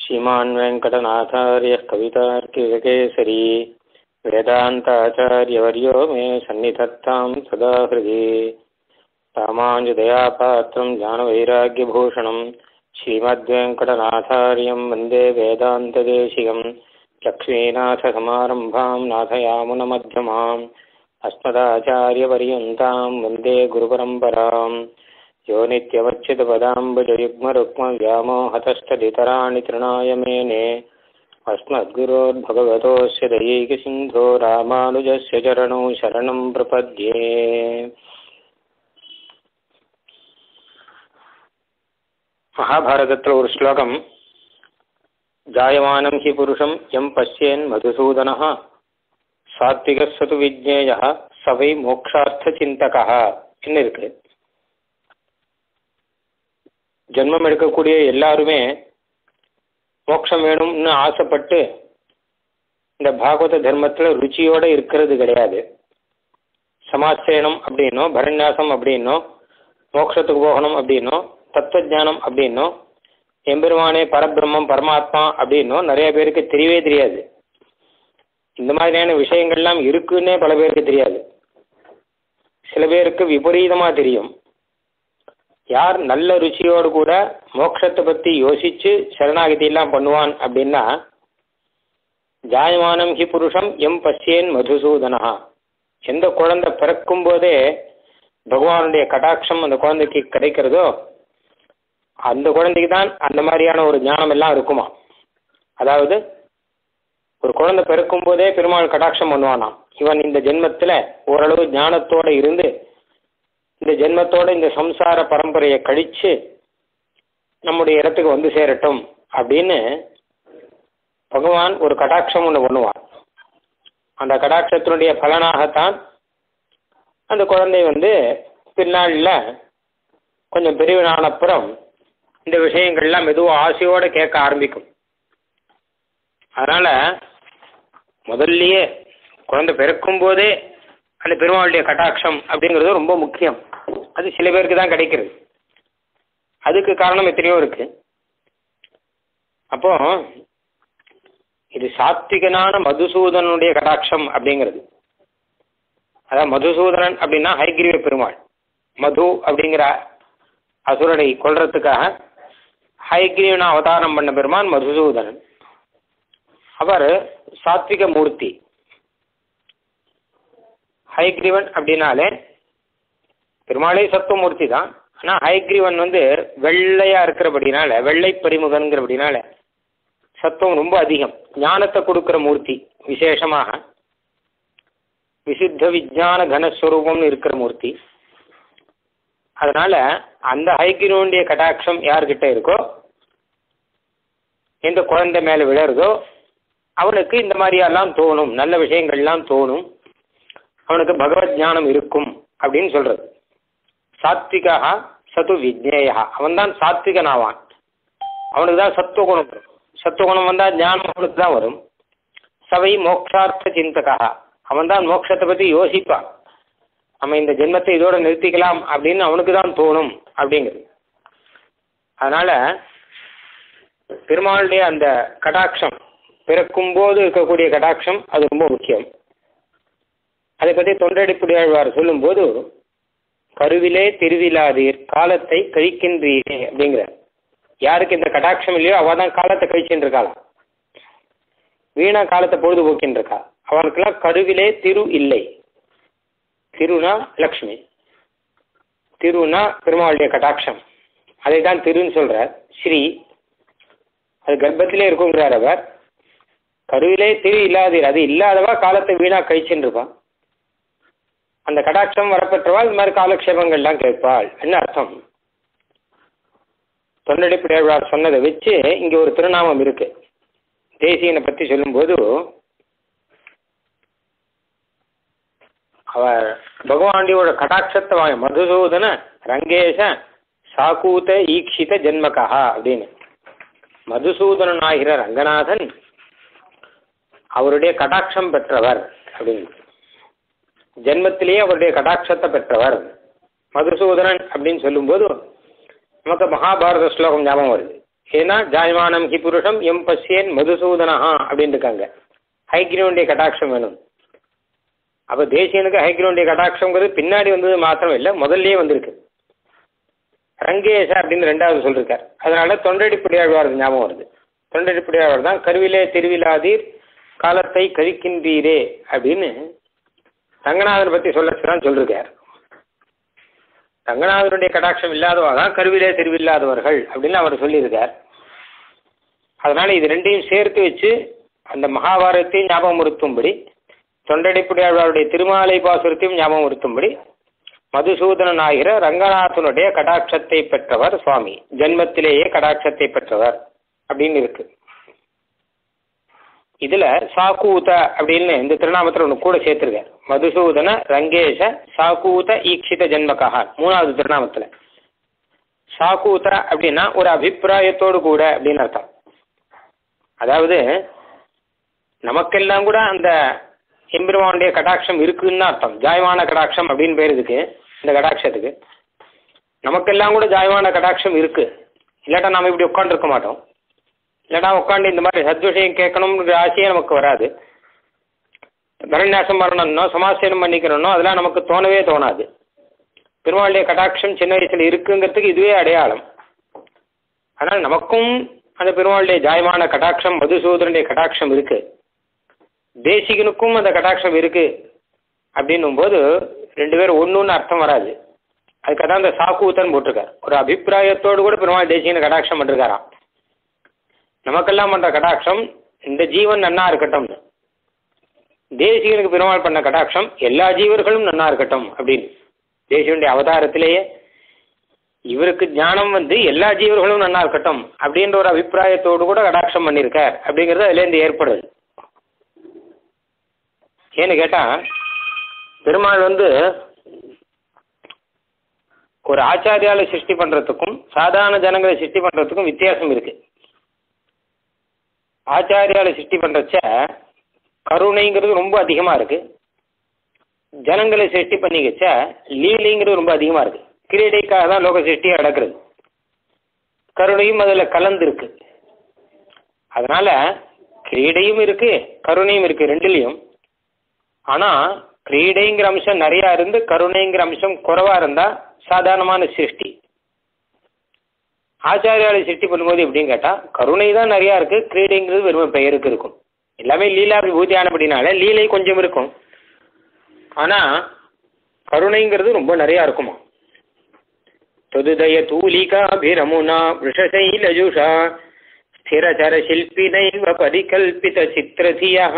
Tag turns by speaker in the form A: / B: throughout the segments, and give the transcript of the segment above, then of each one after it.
A: श्रीमान् वेङ्कटनाथार्यः कवितार्किककेसरी वेदान्ताचार्यवर्यो मे सन्निधत्तां सदा हृदि रामाञ्जदयापात्रं ज्ञानवैराग्यभूषणं श्रीमद्वेङ्कटनाथार्यं वन्दे वेदान्तदेशिकं लक्ष्मीनाथसमारम्भां नाथयामुनमध्यमाम् अस्मदाचार्यपर्यन्तां वन्दे गुरुपरम्पराम् यो नित्यवच्युतपदाम्बुजयुग्मरुक्मव्यामोहतस्तदितराणि तृणाय मेने अस्मद्गुरोर्भगवतोऽस्य दयैकसिन्धो रामानुजस्य चरणौ शरणं प्रपद्ये மகாபாரதத்தில் ஒரு ஸ்லோகம் ஜாயமானம் ஹி புருஷம் எம் பசியன் மதுசூதன சாத்விகசது விஜ்ஞேய சவை மோக்ஷார்த்த சிந்தகா என்ன இருக்கு ஜென்மம் எடுக்கக்கூடிய எல்லாருமே மோட்சம் வேணும்னு ஆசைப்பட்டு இந்த பாகவத தர்மத்தில் ருச்சியோட இருக்கிறது கிடையாது சமாச்சயனம் அப்படின்னோ பரநியாசம் அப்படின்னோ மோட்சத்துக்கு போகணும் அப்படின்னோ தத்துவஜானம் அப்படின்னோ எம்பெருமானே பரபிரம்மம் பரமாத்மா அப்படின்னோ நிறைய பேருக்கு தெரியவே தெரியாது இந்த மாதிரியான விஷயங்கள்லாம் இருக்குன்னே பல பேருக்கு தெரியாது சில பேருக்கு விபரீதமாக தெரியும் யார் நல்ல ருச்சியோடு கூட மோட்சத்தை பற்றி யோசிச்சு சரணாகதியெல்லாம் பண்ணுவான் அப்படின்னா ஜாயமானம் ஹி புருஷம் எம் பசியேன் மதுசூதனா எந்த குழந்தை பிறக்கும் போதே பகவானுடைய கடாட்சம் அந்த குழந்தைக்கு கிடைக்கிறதோ அந்த குழந்தைக்கு தான் அந்த மாதிரியான ஒரு ஞானம் எல்லாம் இருக்குமா அதாவது ஒரு குழந்தை பிறக்கும் போதே பெருமாள் கடாட்சம் பண்ணுவானாம் இவன் இந்த ஜென்மத்தில் ஓரளவு ஞானத்தோடு இருந்து இந்த ஜென்மத்தோட இந்த சம்சார பரம்பரையை கழித்து நம்முடைய இடத்துக்கு வந்து சேரட்டும் அப்படின்னு பகவான் ஒரு கடாட்சம் ஒன்று பண்ணுவான் அந்த கடாட்சத்தினுடைய பலனாகத்தான் அந்த குழந்தை வந்து பின்னாளில் கொஞ்சம் பெரியவனான அப்புறம் இந்த விஷயங்கள்லாம் மெதுவாக ஆசையோடு கேட்க ஆரம்பிக்கும் அதனால் முதல்லையே குழந்தை பிறக்கும் போதே அந்த பெருமாளுடைய கட்டாட்சம் அப்படிங்கிறது ரொம்ப முக்கியம் அது சில பேருக்கு தான் கிடைக்கிறது அதுக்கு காரணம் எத்தனையோ இருக்கு அப்போ இது சாத்விகனான மதுசூதனுடைய கடாட்சம் அப்படிங்கிறது அதான் மதுசூதனன் அப்படின்னா ஹைகிரீவ பெருமாள் மது அப்படிங்கிற அசுரனை கொல்றதுக்காக ஹைகிரீவனை அவதாரம் பண்ண பெருமான் மதுசூதனன் அவர் சாத்விக மூர்த்தி ஹைக்ரீவன் அப்படின்னாலே பெருமாளே சத்துவமூர்த்தி தான் ஆனால் ஹைக்ரீவன் வந்து வெள்ளையா இருக்கிறபடினால வெள்ளை பரிமுகன்கிறபடினால சத்துவம் ரொம்ப அதிகம் ஞானத்தை கொடுக்கிற மூர்த்தி விசேஷமாக விசுத்த விஜான கனஸ்வரூபம்னு இருக்கிற மூர்த்தி அதனால அந்த ஹைகிரீவனுடைய கடாட்சம் யார்கிட்ட இருக்கோ எந்த குழந்தை மேலே விழறதோ அவனுக்கு இந்த மாதிரியெல்லாம் தோணும் நல்ல விஷயங்கள்லாம் தோணும் அவனுக்கு பகவத் ஞானம் இருக்கும் அப்படின்னு சொல்றது சாத்விகா சத்து விஜ்னேயா அவன் தான் சாத்விகன் ஆவான் அவனுக்கு தான் சத்துவகுணம் வரும் சத்துவகுணம் வந்தால் ஞானம் அவனுக்கு தான் வரும் சவை மோக்ஷார்த்த சிந்தகா அவன் தான் மோட்சத்தை பற்றி யோசிப்பான் நம்ம இந்த ஜென்மத்தை இதோட நிறுத்திக்கலாம் அப்படின்னு அவனுக்கு தான் தோணும் அப்படிங்கிறது அதனால பெருமாளுடைய அந்த கடாட்சம் பிறக்கும் போது இருக்கக்கூடிய கடாட்சம் அது ரொம்ப முக்கியம் அதை பற்றி தொண்டடிப்புடையாழ்வார் சொல்லும்போது கருவிலே திருவிழாதீர் காலத்தை கழிக்கின்றீரே அப்படிங்கிற யாருக்கு இந்த கடாட்சம் இல்லையோ அவள் தான் காலத்தை கழிச்சுட்டு இருக்காளாம் வீணா காலத்தை பொழுதுபோக்கின்னு இருக்கா அவனுக்கெல்லாம் கருவிலே திரு இல்லை திருனா லக்ஷ்மி திருனா பெருமாளுடைய கடாட்சம் அதை தான் திருன்னு சொல்றார் ஸ்ரீ அது கர்ப்பத்திலே இருக்குங்கிறார் அவர் கருவிலே திரு இல்லாதீர் அது இல்லாதவா காலத்தை வீணா கழிச்சுன்னு இருப்பான் அந்த கடாட்சம் வரப்பெற்றவாள் இது மாதிரி காலக்ஷேபங்கள்லாம் கேட்பாள் என்ன அர்த்தம் தொண்டடிப்பிடையார் சொன்னதை வச்சு இங்க ஒரு திருநாமம் இருக்கு தேசியனை பத்தி சொல்லும்போது அவர் பகவாண்டியோட கடாட்சத்தை வாங்க மதுசூதன ரங்கேஷ சாக்கூத ஈக்ஷித ஜென்மகா அப்படின்னு மதுசூதனன் ஆகிற ரங்கநாதன் அவருடைய கடாட்சம் பெற்றவர் அப்படின்னு ஜென்மத்திலேயே அவருடைய கடாட்சத்தை பெற்றவர் மதுசூதனன் அப்படின்னு சொல்லும்போது நமக்கு மகாபாரத ஸ்லோகம் ஞாபகம் வருது ஏன்னா ஜாயமானம் ஹி புருஷம் எம் பசியன் மதுசூதனஹா அப்படின்னு இருக்காங்க ஹைகிரவுண்டிய கடாட்சம் வேணும் அப்ப தேசியனுக்கு ஹைகிரவுண்டிய கடாட்சங்கிறது பின்னாடி வந்தது மாத்திரம் இல்லை முதல்லயே வந்திருக்கு ரங்கேஷ அப்படின்னு ரெண்டாவது சொல்லிருக்கார் அதனால தொண்டடிப்படியாழ்வார் ஞாபகம் வருது தொண்டடிப்படியாழ்வார் தான் கருவிலே திருவிழாதீர் காலத்தை கழிக்கின்றீரே அப்படின்னு ரங்கநாதனை பத்தி சொல்லச்சுதான் சொல்லிருக்கார் ரங்கநாதனுடைய கடாட்சம் இல்லாதவா தான் கருவிலே திருவில்லாதவர்கள் அப்படின்னு அவர் சொல்லியிருக்கார் அதனால இது ரெண்டையும் சேர்த்து வச்சு அந்த மகாபாரதத்தையும் ஞாபகம் உறுத்தும்படி தொண்டடிப்புடையாளருடைய திருமாலை பாசுரத்தையும் ஞாபகம் உறுத்தும்படி மதுசூதனன் ஆகிற ரங்கநாதனுடைய கடாட்சத்தை பெற்றவர் சுவாமி ஜென்மத்திலேயே கடாட்சத்தை பெற்றவர் அப்படின்னு இருக்கு இதுல சாக்கூத அப்படின்னு இந்த திருநாமத்தில் ஒன்று கூட சேர்த்திருக்கார் மதுசூதன ரங்கேஷ சாக்கூத ஈக்ஷித ஜென்மகா மூணாவது திருநாமத்துல சாக்கூத அப்படின்னா ஒரு அபிப்பிராயத்தோடு கூட அப்படின்னு அர்த்தம் அதாவது நமக்கெல்லாம் கூட அந்த எம்பெருமானுடைய கடாட்சம் இருக்குன்னு அர்த்தம் ஜாயமான கடாட்சம் அப்படின்னு பேர் இதுக்கு இந்த கடாட்சத்துக்கு நமக்கெல்லாம் கூட ஜாயமான கடாட்சம் இருக்கு இல்லாட்டா நாம இப்படி உட்காந்துருக்க மாட்டோம் இல்லாட்டா உட்காந்து இந்த மாதிரி சத்விஷயம் கேட்கணும்ன்ற ஆசையே நமக்கு வராது பரநியாசம் பண்ணணும்னோ சமாசேனம் பண்ணிக்கணும்னோ அதெல்லாம் நமக்கு தோணவே தோணாது பெருமாளுடைய கடாட்சம் சின்ன வயசுல இருக்குங்கிறதுக்கு இதுவே அடையாளம் அதனால் நமக்கும் அந்த பெருமாளுடைய ஜாயமான கடாட்சம் மதுசூதனுடைய கடாட்சம் இருக்கு தேசிகனுக்கும் அந்த கடாட்சம் இருக்கு அப்படின்னும் போது ரெண்டு பேரும் ஒன்றுன்னு அர்த்தம் வராது அதுக்காக தான் அந்த சாக்கூத்தன் போட்டிருக்கார் ஒரு அபிப்பிராயத்தோடு கூட பெருமாள் தேசிகனை கடாட்சம் பண்ணிருக்காராம் நமக்கெல்லாம் பண்ற கடாட்சம் இந்த ஜீவன் நன்னா இருக்கட்டும் தேசிகனுக்கு பெருமாள் பண்ண கடாட்சம் எல்லா ஜீவர்களும் நன்னா இருக்கட்டும் அப்படின்னு தேசிகனுடைய அவதாரத்திலேயே இவருக்கு ஞானம் வந்து எல்லா ஜீவர்களும் நன்னா இருக்கட்டும் அப்படின்ற ஒரு அபிப்பிராயத்தோடு கூட கடாட்சம் பண்ணியிருக்கார் அப்படிங்கிறது அதுலேருந்து ஏற்படுது ஏன்னு கேட்டா பெருமாள் வந்து ஒரு ஆச்சாரியால சிருஷ்டி பண்றதுக்கும் சாதாரண ஜனங்களை சிருஷ்டி பண்றதுக்கும் வித்தியாசம் இருக்கு ஆச்சாரியால சிருஷ்டி பண்றச்ச கருணைங்கிறது ரொம்ப அதிகமா இருக்கு ஜனங்களை சிருஷ்டி பண்ணிக்கச்ச லீலைங்கிறது ரொம்ப அதிகமா இருக்கு கிரீடைக்காக தான் லோக சிருஷ்டியே நடக்கிறது கருணையும் அதுல கலந்து இருக்கு அதனால கிரீடையும் இருக்கு கருணையும் இருக்கு ரெண்டுலயும் ஆனா கிரீடைங்கிற அம்சம் நிறைய இருந்து கருணைங்கிற அம்சம் குறைவா இருந்தா சாதாரணமான சிருஷ்டி ஆச்சாரியாலை சிருஷ்டி பண்ணும்போது எப்படின்னு கேட்டா கருணை தான் நிறைய இருக்கு கிரீடைங்கிறது வெறும் பெயருக்கு இருக்கும் எல்லாமே லீலா விபூதியானபடினால லீலை கொஞ்சம் இருக்கும் ஆனா கருணைங்கிறது ரொம்ப நிறைய இருக்குமா தொதுதய தூலிகாபிரமுனா விஷசைலஜுஷா ஸ்திரச்சர சில்பினைவ பரிகல்பித சித்திரதியா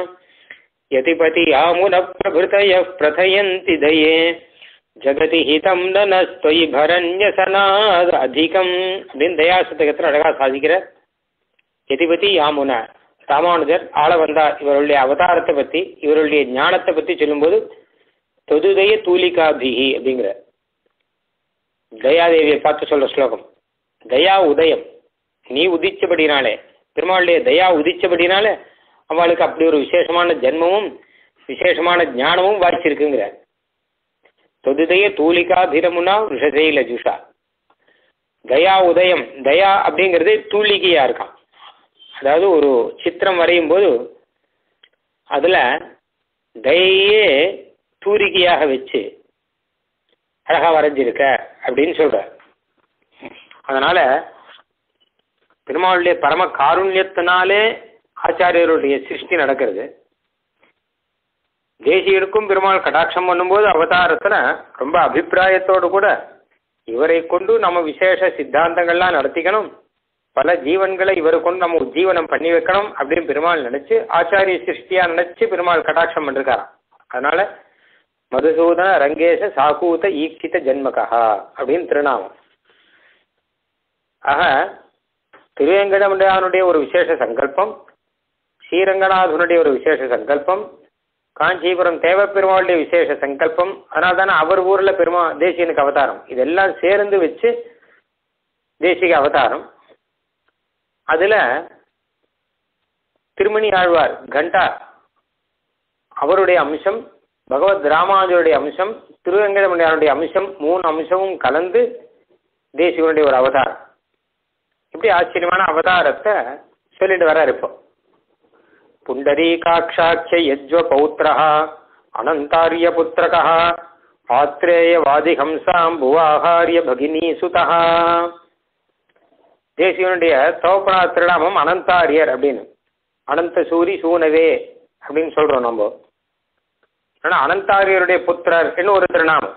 A: யதிபதி ஆமுன பிரபுதய பிரதயந்தி தயே ஜகதி ஹிதம் நனஸ்தொய் பரண்யசனாத் அதிகம் அப்படின்னு தயாசதகத்தில் அழகா சாதிக்கிற எதிபதி யாமுன ராமானுஜர் ஆள வந்தார் இவருடைய அவதாரத்தை பத்தி இவருடைய ஞானத்தை பத்தி சொல்லும்போது தொதுதய தூலிகாபிகி அப்படிங்கிற தயாதேவியை பார்த்து சொல்ற ஸ்லோகம் தயா உதயம் நீ உதிச்சபடினாலே பெருமாளுடைய தயா உதிச்சபடினாலே அவளுக்கு அப்படி ஒரு விசேஷமான ஜென்மமும் விசேஷமான ஞானமும் வாய்ச்சிருக்குங்கிற தொதுதய தூலிகாபிரமுனா விஷசைல ஜுஷா தயா உதயம் தயா அப்படிங்கிறது தூளிகையா இருக்கான் அதாவது ஒரு சித்திரம் வரையும் போது அதுல தயையே தூரிகையாக வச்சு அழகா வரைஞ்சிருக்க அப்படின்னு சொல்ற அதனால பெருமாளுடைய பரம காருண்யத்தினாலே ஆச்சாரியருடைய சிருஷ்டி நடக்கிறது தேசியருக்கும் பெருமாள் கடாட்சம் பண்ணும்போது அவதாரத்துல ரொம்ப அபிப்பிராயத்தோடு கூட இவரை கொண்டு நம்ம விசேஷ சித்தாந்தங்கள்லாம் நடத்திக்கணும் பல ஜீவன்களை இவரை கொண்டு நம்ம உஜ்ஜீவனம் பண்ணி வைக்கணும் அப்படின்னு பெருமாள் நினைச்சு ஆச்சாரிய சிருஷ்டியா நினைச்சு பெருமாள் கடாட்சம் பண்ணிருக்காராம் அதனால மதுசூதன ரங்கேச சாகூத ஈக்ஷித ஜென்மகா அப்படின்னு திருநாமம் ஆக திருவேங்கடமுடையானுடைய ஒரு விசேஷ சங்கல்பம் ஸ்ரீரங்கநாதனுடைய ஒரு விசேஷ சங்கல்பம் காஞ்சிபுரம் தேவப்பெருமாளுடைய விசேஷ சங்கல்பம் அதனால தானே அவர் ஊர்ல பெருமா தேசியனுக்கு அவதாரம் இதெல்லாம் சேர்ந்து வச்சு தேசிக அவதாரம் அதுல திருமணி ஆழ்வார் கண்டா அவருடைய அம்சம் பகவத் ராமானுஜருடைய அம்சம் திருவெங்கடமுடியாருடைய அம்சம் மூணு அம்சமும் கலந்து தேசிகனுடைய ஒரு அவதாரம் அப்படி ஆச்சரியமான அவதாரத்தை சொல்லிட்டு வர்றாரு இப்போ புண்டரீகாட்சாட்ச யஜ்வ பௌத்திரா அனந்தாரிய புத்திரகா ஆத்ரேய வாதிஹம்சாம் புவாகாரிய பகினி சுதா தேசியனுடைய தோப்பனா திருநாமம் அனந்தாரியர் அப்படின்னு அனந்த சூரி சூனவே அப்படின்னு சொல்றோம் நம்ம ஆனா அனந்தாரியருடைய புத்திரர் என்ன ஒரு திருநாமம்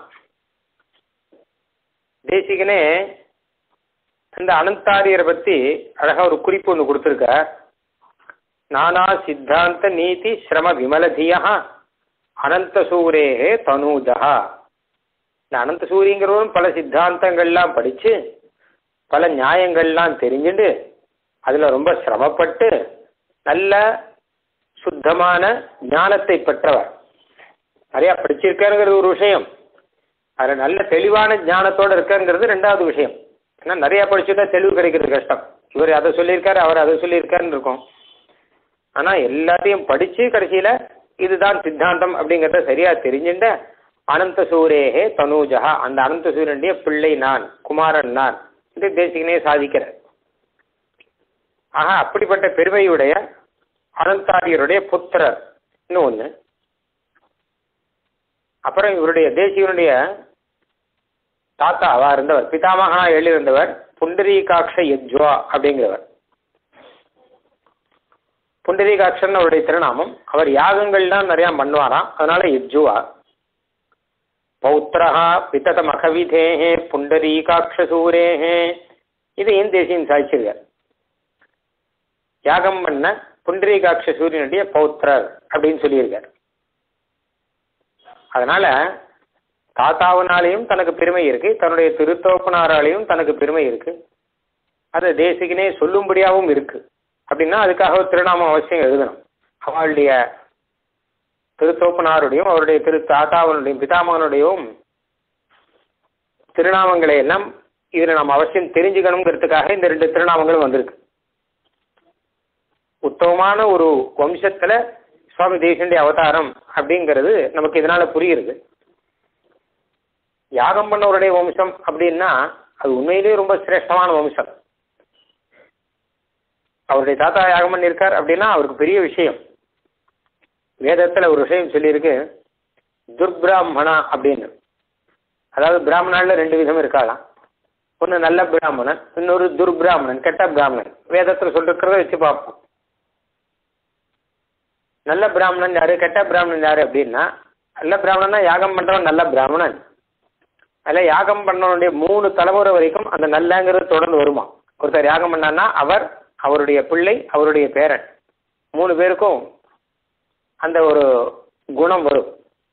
A: தேசிகனே அந்த அனந்தாரியரை பத்தி அழகா ஒரு குறிப்பு ஒன்று கொடுத்துருக்க நானா சித்தாந்த நீதி சிரம விமலதியா அனந்த சூரேகே தனூஜா இந்த அனந்த சூரியங்கிறவரும் பல சித்தாந்தங்கள்லாம் படிச்சு பல நியாயங்கள்லாம் தெரிஞ்சுட்டு அதுல ரொம்ப சிரமப்பட்டு நல்ல சுத்தமான ஞானத்தை பெற்றவர் நிறைய படிச்சிருக்காருங்கிறது ஒரு விஷயம் அதுல நல்ல தெளிவான ஞானத்தோட இருக்காருங்கிறது ரெண்டாவது விஷயம் ஏன்னா நிறைய படிச்சுட்டா தெளிவு கிடைக்கிறது கஷ்டம் இவர் அதை சொல்லியிருக்காரு அவர் அதை சொல்லியிருக்காருன்னு இருக்கும் ஆனா எல்லாத்தையும் படிச்சு கடைசியில இதுதான் சித்தாந்தம் அப்படிங்கறத சரியா தெரிஞ்சுட்ட அனந்த சூரேகே தனூஜா அந்த அனந்த சூரியனுடைய பிள்ளை நான் குமாரன் நான் இது தேசிகனே சாதிக்கிறார் ஆக அப்படிப்பட்ட பெருமையுடைய அனந்தாரியருடைய புத்திரர் இன்னும் ஒண்ணு அப்புறம் இவருடைய தேசிகனுடைய தாத்தாவா இருந்தவர் பிதாமகனா எழுதியிருந்தவர் புண்டரீகாட்ச யஜ்வா அப்படிங்கிறவர் புண்டரீகாட்சன் அவருடைய திருநாமம் அவர் யாகங்கள்லாம் நிறைய பண்ணுவாராம் அதனால யஜ்ஜுவா பௌத்திரஹா பிதத மகவிதேஹே புண்டரீகாட்சசூரேஹே இது ஏன் தேசியம் சாய்ச்சிருக்கார் யாகம் பண்ண புண்டரீகாட்ச சூரியனுடைய பௌத்திரர் அப்படின்னு சொல்லியிருக்கார் அதனால தாத்தாவினாலையும் தனக்கு பெருமை இருக்கு தன்னுடைய திருத்தோப்பனாராலையும் தனக்கு பெருமை இருக்கு அது தேசிகனே சொல்லும்படியாகவும் இருக்கு அப்படின்னா அதுக்காக ஒரு திருநாமம் அவசியம் எழுதணும் அவளுடைய திருத்தோப்பனாருடையும் அவருடைய திரு தாத்தாவனுடையும் பிதாமகனுடையும் திருநாமங்களை எல்லாம் இதில் நம்ம அவசியம் தெரிஞ்சுக்கணுங்கிறதுக்காக இந்த ரெண்டு திருநாமங்களும் வந்திருக்கு உத்தமமான ஒரு வம்சத்துல சுவாமி தேசனுடைய அவதாரம் அப்படிங்கிறது நமக்கு இதனால புரியுது யாகம் பண்ணவருடைய வம்சம் அப்படின்னா அது உண்மையிலேயே ரொம்ப சிரேஷ்டமான வம்சம் அவருடைய தாத்தா யாகம் பண்ணியிருக்கார் அப்படின்னா அவருக்கு பெரிய விஷயம் வேதத்தில் ஒரு விஷயம் சொல்லியிருக்கு துர்பிராமணா அப்படின்னு அதாவது பிராமணால ரெண்டு விதம் இருக்காளாம் ஒன்று நல்ல பிராமணன் இன்னொரு துர்பிராமணன் கெட்ட பிராமணன் வேதத்தில் சொல்லிருக்கிறத வச்சு பார்ப்போம் நல்ல பிராமணன் யாரு கெட்ட பிராமணன் யாரு அப்படின்னா நல்ல பிராமணன்னா யாகம் பண்றவன் நல்ல பிராமணன் அதில் யாகம் பண்ணவனுடைய மூணு தலைமுறை வரைக்கும் அந்த நல்லங்கிறது தொடர்ந்து வருமா ஒருத்தர் யாகம் பண்ணான்னா அவர் அவருடைய பிள்ளை அவருடைய பேரன் மூணு பேருக்கும் அந்த ஒரு குணம் வரும்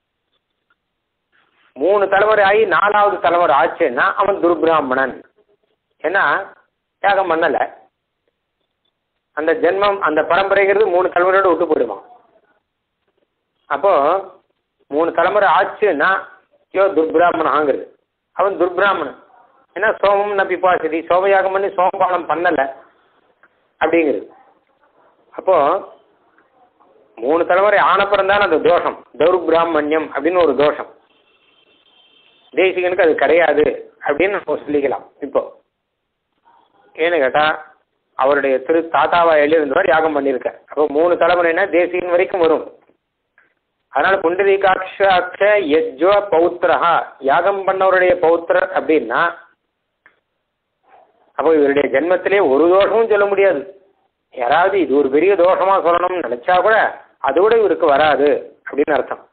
A: மூணு தலைமுறை ஆகி நாலாவது தலைமுறை ஆச்சுன்னா அவன் துர்பிராமணன் ஏன்னா யாகம் பண்ணல அந்த ஜென்மம் அந்த பரம்பரைங்கிறது மூணு தலைமுறையோட விட்டு போயிடுமா அப்போ மூணு தலைமுறை ஆச்சுன்னா யோ துர்பிராமணாங்கிறது அவன் துர்பிராமணன் ஏன்னா சோமம் நப்பி பாசதி சோமயாகம் பண்ணி சோமபானம் பண்ணலை அப்படிங்கிறது அப்போ மூணு தலைமுறை ஆனப்புறம் தான் அந்த தோஷம் தௌர்பிராமணியம் அப்படின்னு ஒரு தோஷம் தேசிகனுக்கு அது கிடையாது அப்படின்னு நம்ம சொல்லிக்கலாம் இப்போ ஏன்னு கேட்டால் அவருடைய திரு தாத்தாவா எழுதியிருந்தவர் யாகம் பண்ணியிருக்க அப்போ மூணு தலைமுறைனா தேசிகன் வரைக்கும் வரும் அதனால புண்டரீகாட்சாட்ச யஜ்வ பௌத்திரஹா யாகம் பண்ணவருடைய பௌத்திரர் அப்படின்னா அப்போ இவருடைய ஜென்மத்திலே ஒரு தோஷமும் சொல்ல முடியாது யாராவது இது ஒரு பெரிய தோஷமா சொல்லணும்னு நினைச்சா கூட அது கூட இவருக்கு வராது அப்படின்னு அர்த்தம்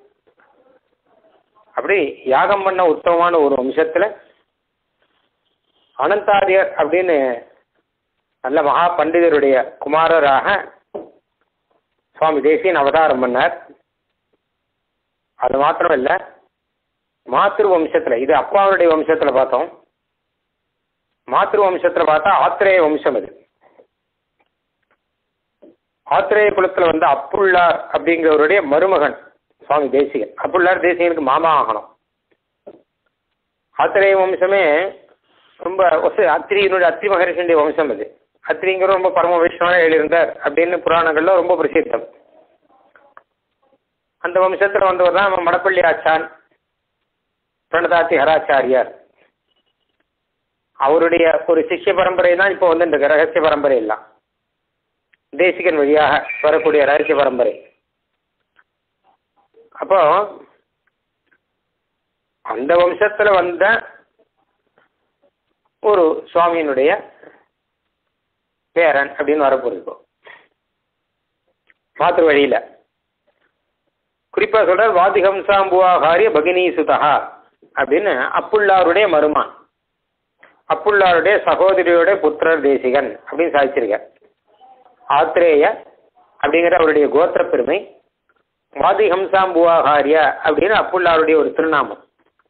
A: அப்படி யாகம் பண்ண உத்தமமான ஒரு வம்சத்துல அனந்தாரியர் அப்படின்னு நல்ல மகா பண்டிதருடைய குமாரராக சுவாமி தேசியன் அவதாரம் பண்ணார் அது மாத்திரம் இல்லை மாத்திரு வம்சத்துல இது அப்பாவுடைய வம்சத்துல பார்த்தோம் மாத்திரு வம்சத்துல பார்த்தா ஆத்திரேய வம்சம் அது ஆத்திரேய குலத்துல வந்து அப்புள்ளார் அப்படிங்கிறவருடைய மருமகன் சுவாமி தேசிகன் அப்புள்ளார் தேசிகனுக்கு மாமா ஆகணும் ஆத்திரேய வம்சமே ரொம்ப அத்திரியினுடைய அத்திரி மகரிஷனுடைய வம்சம் அது அத்திரிங்கிற ரொம்ப பரம வைஷ்ணவனாக எழுதியிருந்தார் அப்படின்னு புராணங்கள்ல ரொம்ப பிரசித்தம் அந்த வம்சத்தில் வந்தவர் தான் நம்ம மடப்பள்ளி ஆச்சான் பிரணதாத்தி ஹராச்சாரியார் அவருடைய ஒரு சிஷ்ய பரம்பரை தான் இப்போ வந்து இந்த ரகசிய பரம்பரை எல்லாம் தேசிகன் வழியாக வரக்கூடிய ரகசிய பரம்பரை அப்போ அந்த வம்சத்துல வந்த ஒரு சுவாமியினுடைய பேரன் அப்படின்னு வரப்போகுது இப்போ மாற்று வழியில குறிப்பா சொல்ற வாதிகம்சாம்புவாகாரிய பகினி சுதா அப்படின்னு அப்புள்ளாருடைய மருமான் அப்புள்ளாருடைய சகோதரியோட புத்திரர் தேசிகன் அப்படின்னு சாதிச்சிருக்க ஆத்ரேய அப்படிங்கிற அவருடைய கோத்திர பெருமை வாதிகம்சாம்புவாகாரிய அப்படின்னு அப்புள்ளாருடைய ஒரு திருநாமம்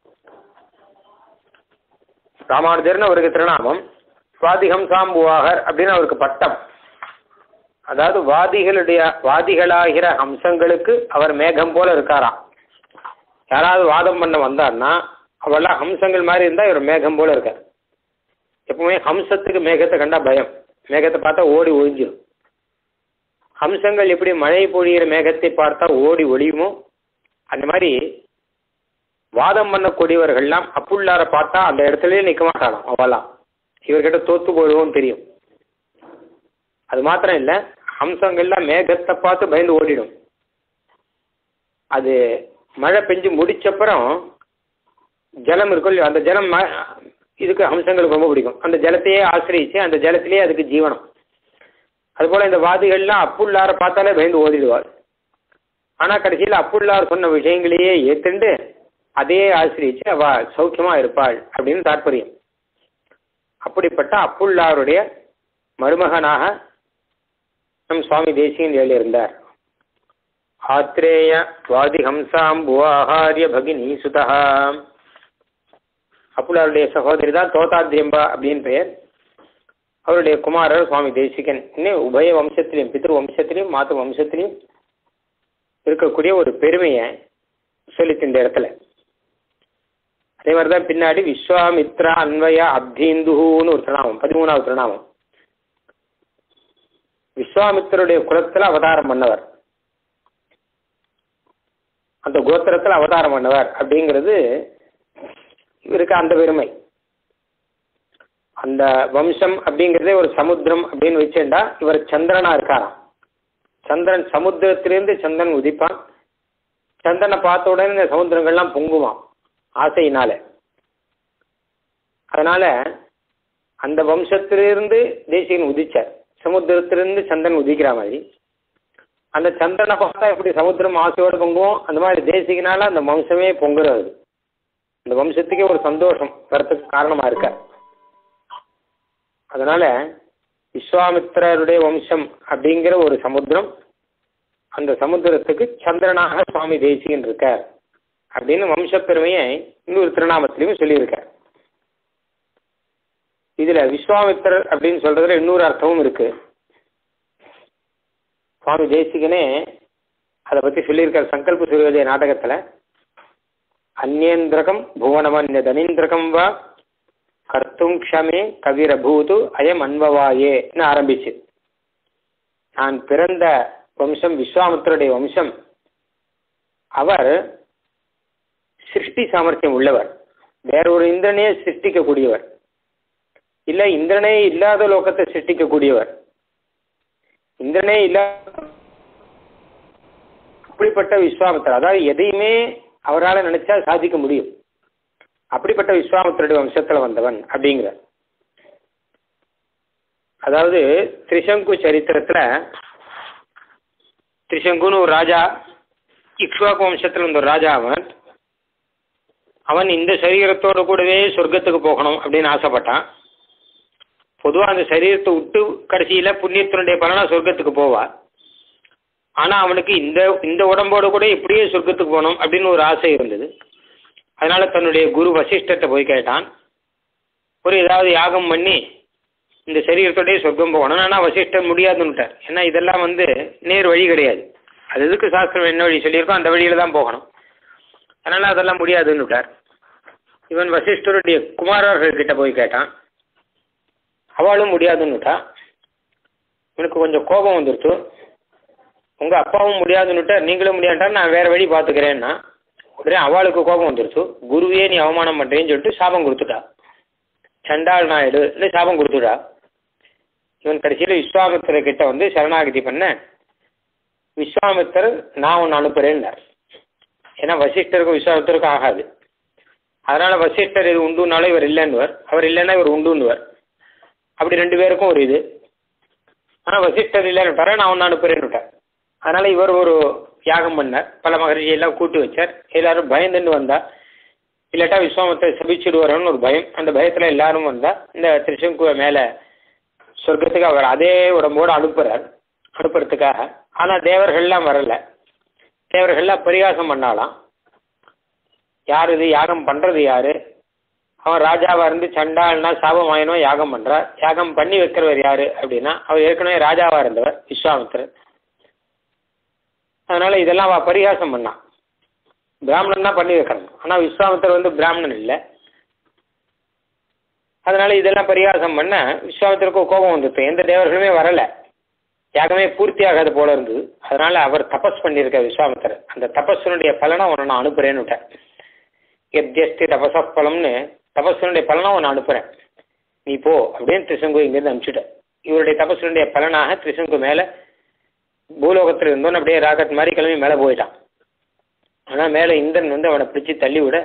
A: ராமானுஜர்னு அவருக்கு திருநாமம் வாதிகம்சாம்புவாகர் அப்படின்னு அவருக்கு பட்டம் அதாவது வாதிகளுடைய வாதிகளாகிற ஹம்சங்களுக்கு அவர் மேகம் போல இருக்காராம் யாராவது வாதம் பண்ண வந்தார்னா அவெல்லாம் ஹம்சங்கள் மாதிரி இருந்தா இவர் மேகம் போல இருக்கார் எப்பவுமே ஹம்சத்துக்கு மேகத்தை கண்டா பயம் மேகத்தை பார்த்தா ஓடி ஒழிஞ்சிடும் ஹம்சங்கள் எப்படி மழை பொழியிற மேகத்தை பார்த்தா ஓடி ஒளியுமோ அந்த மாதிரி வாதம் பண்ணக்கூடியவர்கள்லாம் அப்புள்ளார பார்த்தா அந்த இடத்துலயே நிற்க மாட்டாளாம் அவெல்லாம் இவர்கிட்ட தோத்து போயிடுவோம் தெரியும் அது மாத்திரம் இல்லை ஹம்சங்கள்லாம் மேகத்தை பார்த்து பயந்து ஓடிடும் அது மழை பெஞ்சு முடிச்சப்புறம் ஜலம் இருக்கும் இல்லையா அந்த ஜலம் ம- இதுக்கு ஹம்சங்களுக்கு ரொம்ப பிடிக்கும் அந்த ஜலத்தையே ஆசிரியிச்சு அந்த ஜலத்திலேயே அதுக்கு ஜீவனம் அதுபோல இந்த வாதிகள்லாம் அப்புள்ளார பார்த்தாலே பயந்து ஓடிடுவார் ஆனா கடைசியில் அப்புள்ளார் சொன்ன விஷயங்களையே ஏத்துண்டு அதையே ஆசிரியிச்சு அவ சௌக்கியமா இருப்பாள் அப்படின்னு தாற்பயம் அப்படிப்பட்ட அப்புள்ளாருடைய மருமகனாக நம் சுவாமி தேசியன் எழுதியிருந்தார் ஆத்ரேய வாதிஹம்சாம்புவாஹாரிய பகினி சுதா அப்புள்ளாருடைய சகோதரி தான் தோதாத்ரியம்பா அப்படின்னு பெயர் அவருடைய குமாரர் சுவாமி தேசிகன் இன்னும் உபய வம்சத்திலையும் பித்ரு வம்சத்திலையும் மாத்து வம்சத்திலையும் இருக்கக்கூடிய ஒரு பெருமையை சொல்லிச்சு இந்த இடத்துல அதே மாதிரி தான் பின்னாடி விஸ்வாமித்ரா அன்வய அப்தீந்துன்னு ஒரு திருநாமம் பதிமூணாவது திருநாமம் விஸ்வாமித்தருடைய குலத்துல அவதாரம் பண்ணவர் அந்த கோத்திரத்துல அவதாரம் பண்ணவர் அப்படிங்கிறது இவருக்கு அந்த பெருமை அந்த வம்சம் அப்படிங்கிறதே ஒரு சமுத்திரம் அப்படின்னு வச்சுட்டா இவர் சந்திரனா இருக்காராம் சந்திரன் சமுத்திரத்திலிருந்து சந்திரன் உதிப்பான் சந்திரனை பார்த்த உடனே இந்த சமுத்திரங்கள்லாம் பொங்குவான் ஆசையினால அதனால அந்த வம்சத்திலிருந்து தேசிகன் உதிச்சார் சமுத்திரத்திலிருந்து சந்திரன் உதிக்கிற மாதிரி அந்த சந்திரனை பார்த்தா எப்படி சமுத்திரம் ஆசையோட பொங்குவோம் அந்த மாதிரி தேசிகனால அந்த வம்சமே பொங்குறது அந்த வம்சத்துக்கே ஒரு சந்தோஷம் வரத்துக்கு காரணமா இருக்க அதனால விஸ்வாமித்திரருடைய வம்சம் அப்படிங்கிற ஒரு சமுத்திரம் அந்த சமுத்திரத்துக்கு சந்திரனாக சுவாமி தேசிகன் இருக்கார் அப்படின்னு வம்ச பெருமையை இன்னொரு திருநாமத்திலையும் சொல்லியிருக்கார் இதுல விஸ்வாமித்திரர் அப்படின்னு சொல்றதுல இன்னொரு அர்த்தமும் இருக்கு சுவாமி தேசிகனே அதை பத்தி சொல்லியிருக்கார் சங்கல்ப சூரியோதய நாடகத்துல அந்நேந்திரகம் புவனமன்ய தனீந்திரகம் வா கர்த்தும் க்ஷமே கவிரபூது அயம் அன்பவாயேன்னு ஆரம்பிச்சு நான் பிறந்த வம்சம் விஸ்வாமித்தருடைய வம்சம் அவர் சிருஷ்டி சாமர்த்தியம் உள்ளவர் வேற ஒரு இந்திரனையே சிருஷ்டிக்கக்கூடியவர் இல்ல இந்திரனே இல்லாத லோகத்தை சிருஷ்டிக்கக்கூடியவர் இந்திரனே இல்லாத அப்படிப்பட்ட விஸ்வாமித்தர் அதாவது எதையுமே அவரால் நினைச்சா சாதிக்க முடியும் அப்படிப்பட்ட விஸ்வாமித்தருடைய வம்சத்துல வந்தவன் அப்படிங்கிற அதாவது திரிசங்கு சரித்திரத்துல திரிசங்குன்னு ஒரு ராஜா இக்ஷ்வாக்கு வம்சத்துல இருந்த ஒரு ராஜா அவன் அவன் இந்த சரீரத்தோட கூடவே சொர்க்கத்துக்கு போகணும் அப்படின்னு ஆசைப்பட்டான் பொதுவாக அந்த சரீரத்தை விட்டு கடைசியில் புண்ணியத்தினுடைய பலனா சொர்க்கத்துக்கு போவார் ஆனால் அவனுக்கு இந்த இந்த உடம்போட கூட இப்படியே சொர்க்கத்துக்கு போகணும் அப்படின்னு ஒரு ஆசை இருந்தது அதனால தன்னுடைய குரு வசிஷ்டத்தை போய் கேட்டான் ஒரு ஏதாவது யாகம் பண்ணி இந்த சரீரத்தோடய சொர்க்கம் போகணும் ஆனால் வசிஷ்டர் முடியாதுன்னுட்டார் ஏன்னா இதெல்லாம் வந்து நேர் வழி கிடையாது அது எதுக்கு சாஸ்திரம் என்ன வழி சொல்லியிருக்கோ அந்த வழியில தான் போகணும் அதனால அதெல்லாம் முடியாதுன்னுட்டார் இவன் வசிஷ்டருடைய குமாரர்கள் கிட்ட போய் கேட்டான் அவளும் முடியாதுன்னுட்டா இவனுக்கு கொஞ்சம் கோபம் வந்துருச்சு உங்க அப்பாவும் முடியாதுன்னுட்ட நீங்களும் முடியாட்டா நான் வேற வழி பார்த்துக்கிறேன்னா உடனே அவளுக்கு கோபம் வந்துருச்சு குருவே நீ அவமானம் பண்றேன்னு சொல்லிட்டு சாபம் கொடுத்துட்டா சண்டாள் நாயுடு இல்லை சாபம் கொடுத்துடா இவன் கடைசியில் விஸ்வாமித்திர கிட்ட வந்து சரணாகதி பண்ண விஸ்வாமித்தர் நான் ஒன்று அனுப்புறேன்னார் ஏன்னா வசிஷ்டருக்கும் விஸ்வாமித்தருக்கும் ஆகாது அதனால வசிஷ்டர் இது உண்டுனாலும் இவர் இல்லைன்னுவர் அவர் இல்லைன்னா இவர் உண்டுன்னுவர் அப்படி ரெண்டு பேருக்கும் ஒரு இது ஆனால் வசிஷ்டர் இல்லைன்னு நான் ஒன்று அனுப்புறேன்னுட்டார் அதனால இவர் ஒரு யாகம் பண்ணார் பல மகரிஷி எல்லாம் கூட்டி வச்சார் எல்லாரும் பயந்துன்னு வந்தா இல்லாட்டா விஸ்வாமத்தை சபிச்சுடுவாரோன்னு ஒரு பயம் அந்த பயத்தில் எல்லாரும் வந்தா இந்த திருசங்குவை மேலே சொர்க்கத்துக்கு அவர் அதே உடம்போடு அனுப்புறார் அனுப்புறதுக்காக ஆனால் தேவர்கள்லாம் வரல தேவர்கள்லாம் பரிகாசம் பண்ணாலாம் யார் இது யாகம் பண்ணுறது யாரு அவன் ராஜாவாக இருந்து சண்டாள்னா சாபமாயனோ யாகம் பண்ணுறார் யாகம் பண்ணி வைக்கிறவர் யாரு அப்படின்னா அவர் ஏற்கனவே ராஜாவாக இருந்தவர் விஸ்வாமித்திரர் அதனால இதெல்லாம் அவ பரிகாசம் பண்ணான் பிராமணன் தான் பண்ணி வைக்கணும் ஆனால் விஸ்வாமித்தர் வந்து பிராமணன் இல்லை அதனால இதெல்லாம் பரிகாசம் பண்ண விஸ்வாமித்தருக்கு கோபம் வந்துட்டு எந்த தேவர்களுமே வரல யாகமே பூர்த்தி ஆகாது போல இருந்தது அதனால அவர் தபஸ் பண்ணியிருக்க விஸ்வாமித்தர் அந்த தபஸனுடைய பலனை உன்னை நான் அனுப்புறேன்னு விட்டேன் எத்யஸ்தி தபச பலம்னு தபஸனுடைய பலனை உன்னை அனுப்புறேன் நீ போ அப்படின்னு திரிசங்கு இங்கிருந்து அனுப்பிச்சுட்ட இவருடைய தபஸனுடைய பலனாக திரிசங்கு மேலே பூலோகத்தில் இருந்தோன்னு அப்படியே ராக்கெட் மாதிரி கிளம்பி மேலே போயிட்டான் ஆனால் மேலே இந்திரன் வந்து அவனை பிடிச்சி தள்ளி விட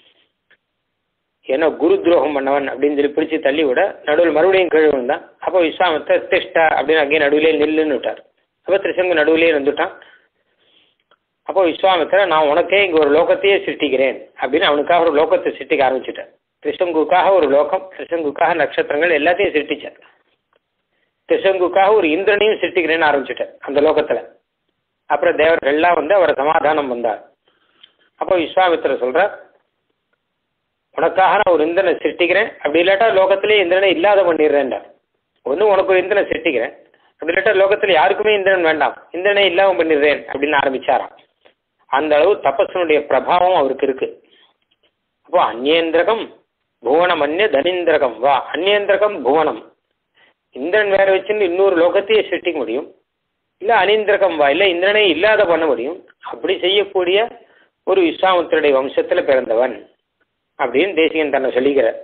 A: ஏன்னா குரு துரோகம் பண்ணவன் அப்படின்னு சொல்லி பிடிச்சி தள்ளி விட நடுவில் மறுபடியும் கீழே விழுந்தான் அப்போ விஸ்வாமத்தை திஷ்டா அப்படின்னு அங்கேயே நடுவிலே நில்லுன்னு விட்டார் அப்போ திருசங்கு நடுவிலே இருந்துட்டான் அப்போ விஸ்வாமித்திர நான் உனக்கே இங்கே ஒரு லோகத்தையே சிருஷ்டிக்கிறேன் அப்படின்னு அவனுக்காக ஒரு லோகத்தை சிருஷ்டிக்க ஆரம்பிச்சுட்டேன் திருசங்குக்காக ஒரு லோகம் திருசங்குக்காக நட்சத்திரங்கள் எல்லாத்தையும் சிருஷ்டிச்சார் திருசங்குக்காக ஒரு இந்திரனையும் சிருஷ்டிக்கிறேன்னு ஆரம்பிச்சுட்டேன் அந்த லோகத்தில் அப்புறம் தேவர்கள்லாம் வந்து அவரை சமாதானம் வந்தார் அப்போ விஸ்வாமித்திர சொல்கிறார் உனக்காக நான் ஒரு இந்திரனை சிருஷ்டிக்கிறேன் அப்படி இல்லாட்டா லோகத்திலே இந்திரனை இல்லாத பண்ணிடுறேன்டா ஒன்று உனக்கு ஒரு இந்திரனை சிருஷ்டிக்கிறேன் அப்படி இல்லாட்டா லோகத்தில் யாருக்குமே இந்திரன் வேண்டாம் இந்திரனை இல்லாமல் பண்ணிடுறேன் அப்படின்னு ஆரம்பிச்சாராம் அந்த அளவு தபஸனுடைய பிரபாவம் அவருக்கு இருக்கு அப்போ அந்நேந்திரகம் புவனம் அந்நிய தனீந்திரகம் வா அந்நேந்திரகம் புவனம் இந்திரன் வேற வச்சுன்னு இன்னொரு லோகத்தையே சிருஷ்டிக்க முடியும் இல்லை அனீந்திரகம் வா இல்லை இந்திரனை இல்லாத பண்ண முடியும் அப்படி செய்யக்கூடிய ஒரு விஸ்வாமித்தருடைய வம்சத்தில் பிறந்தவன் அப்படின்னு தேசிகன் தன்னை சொல்லிக்கிறார்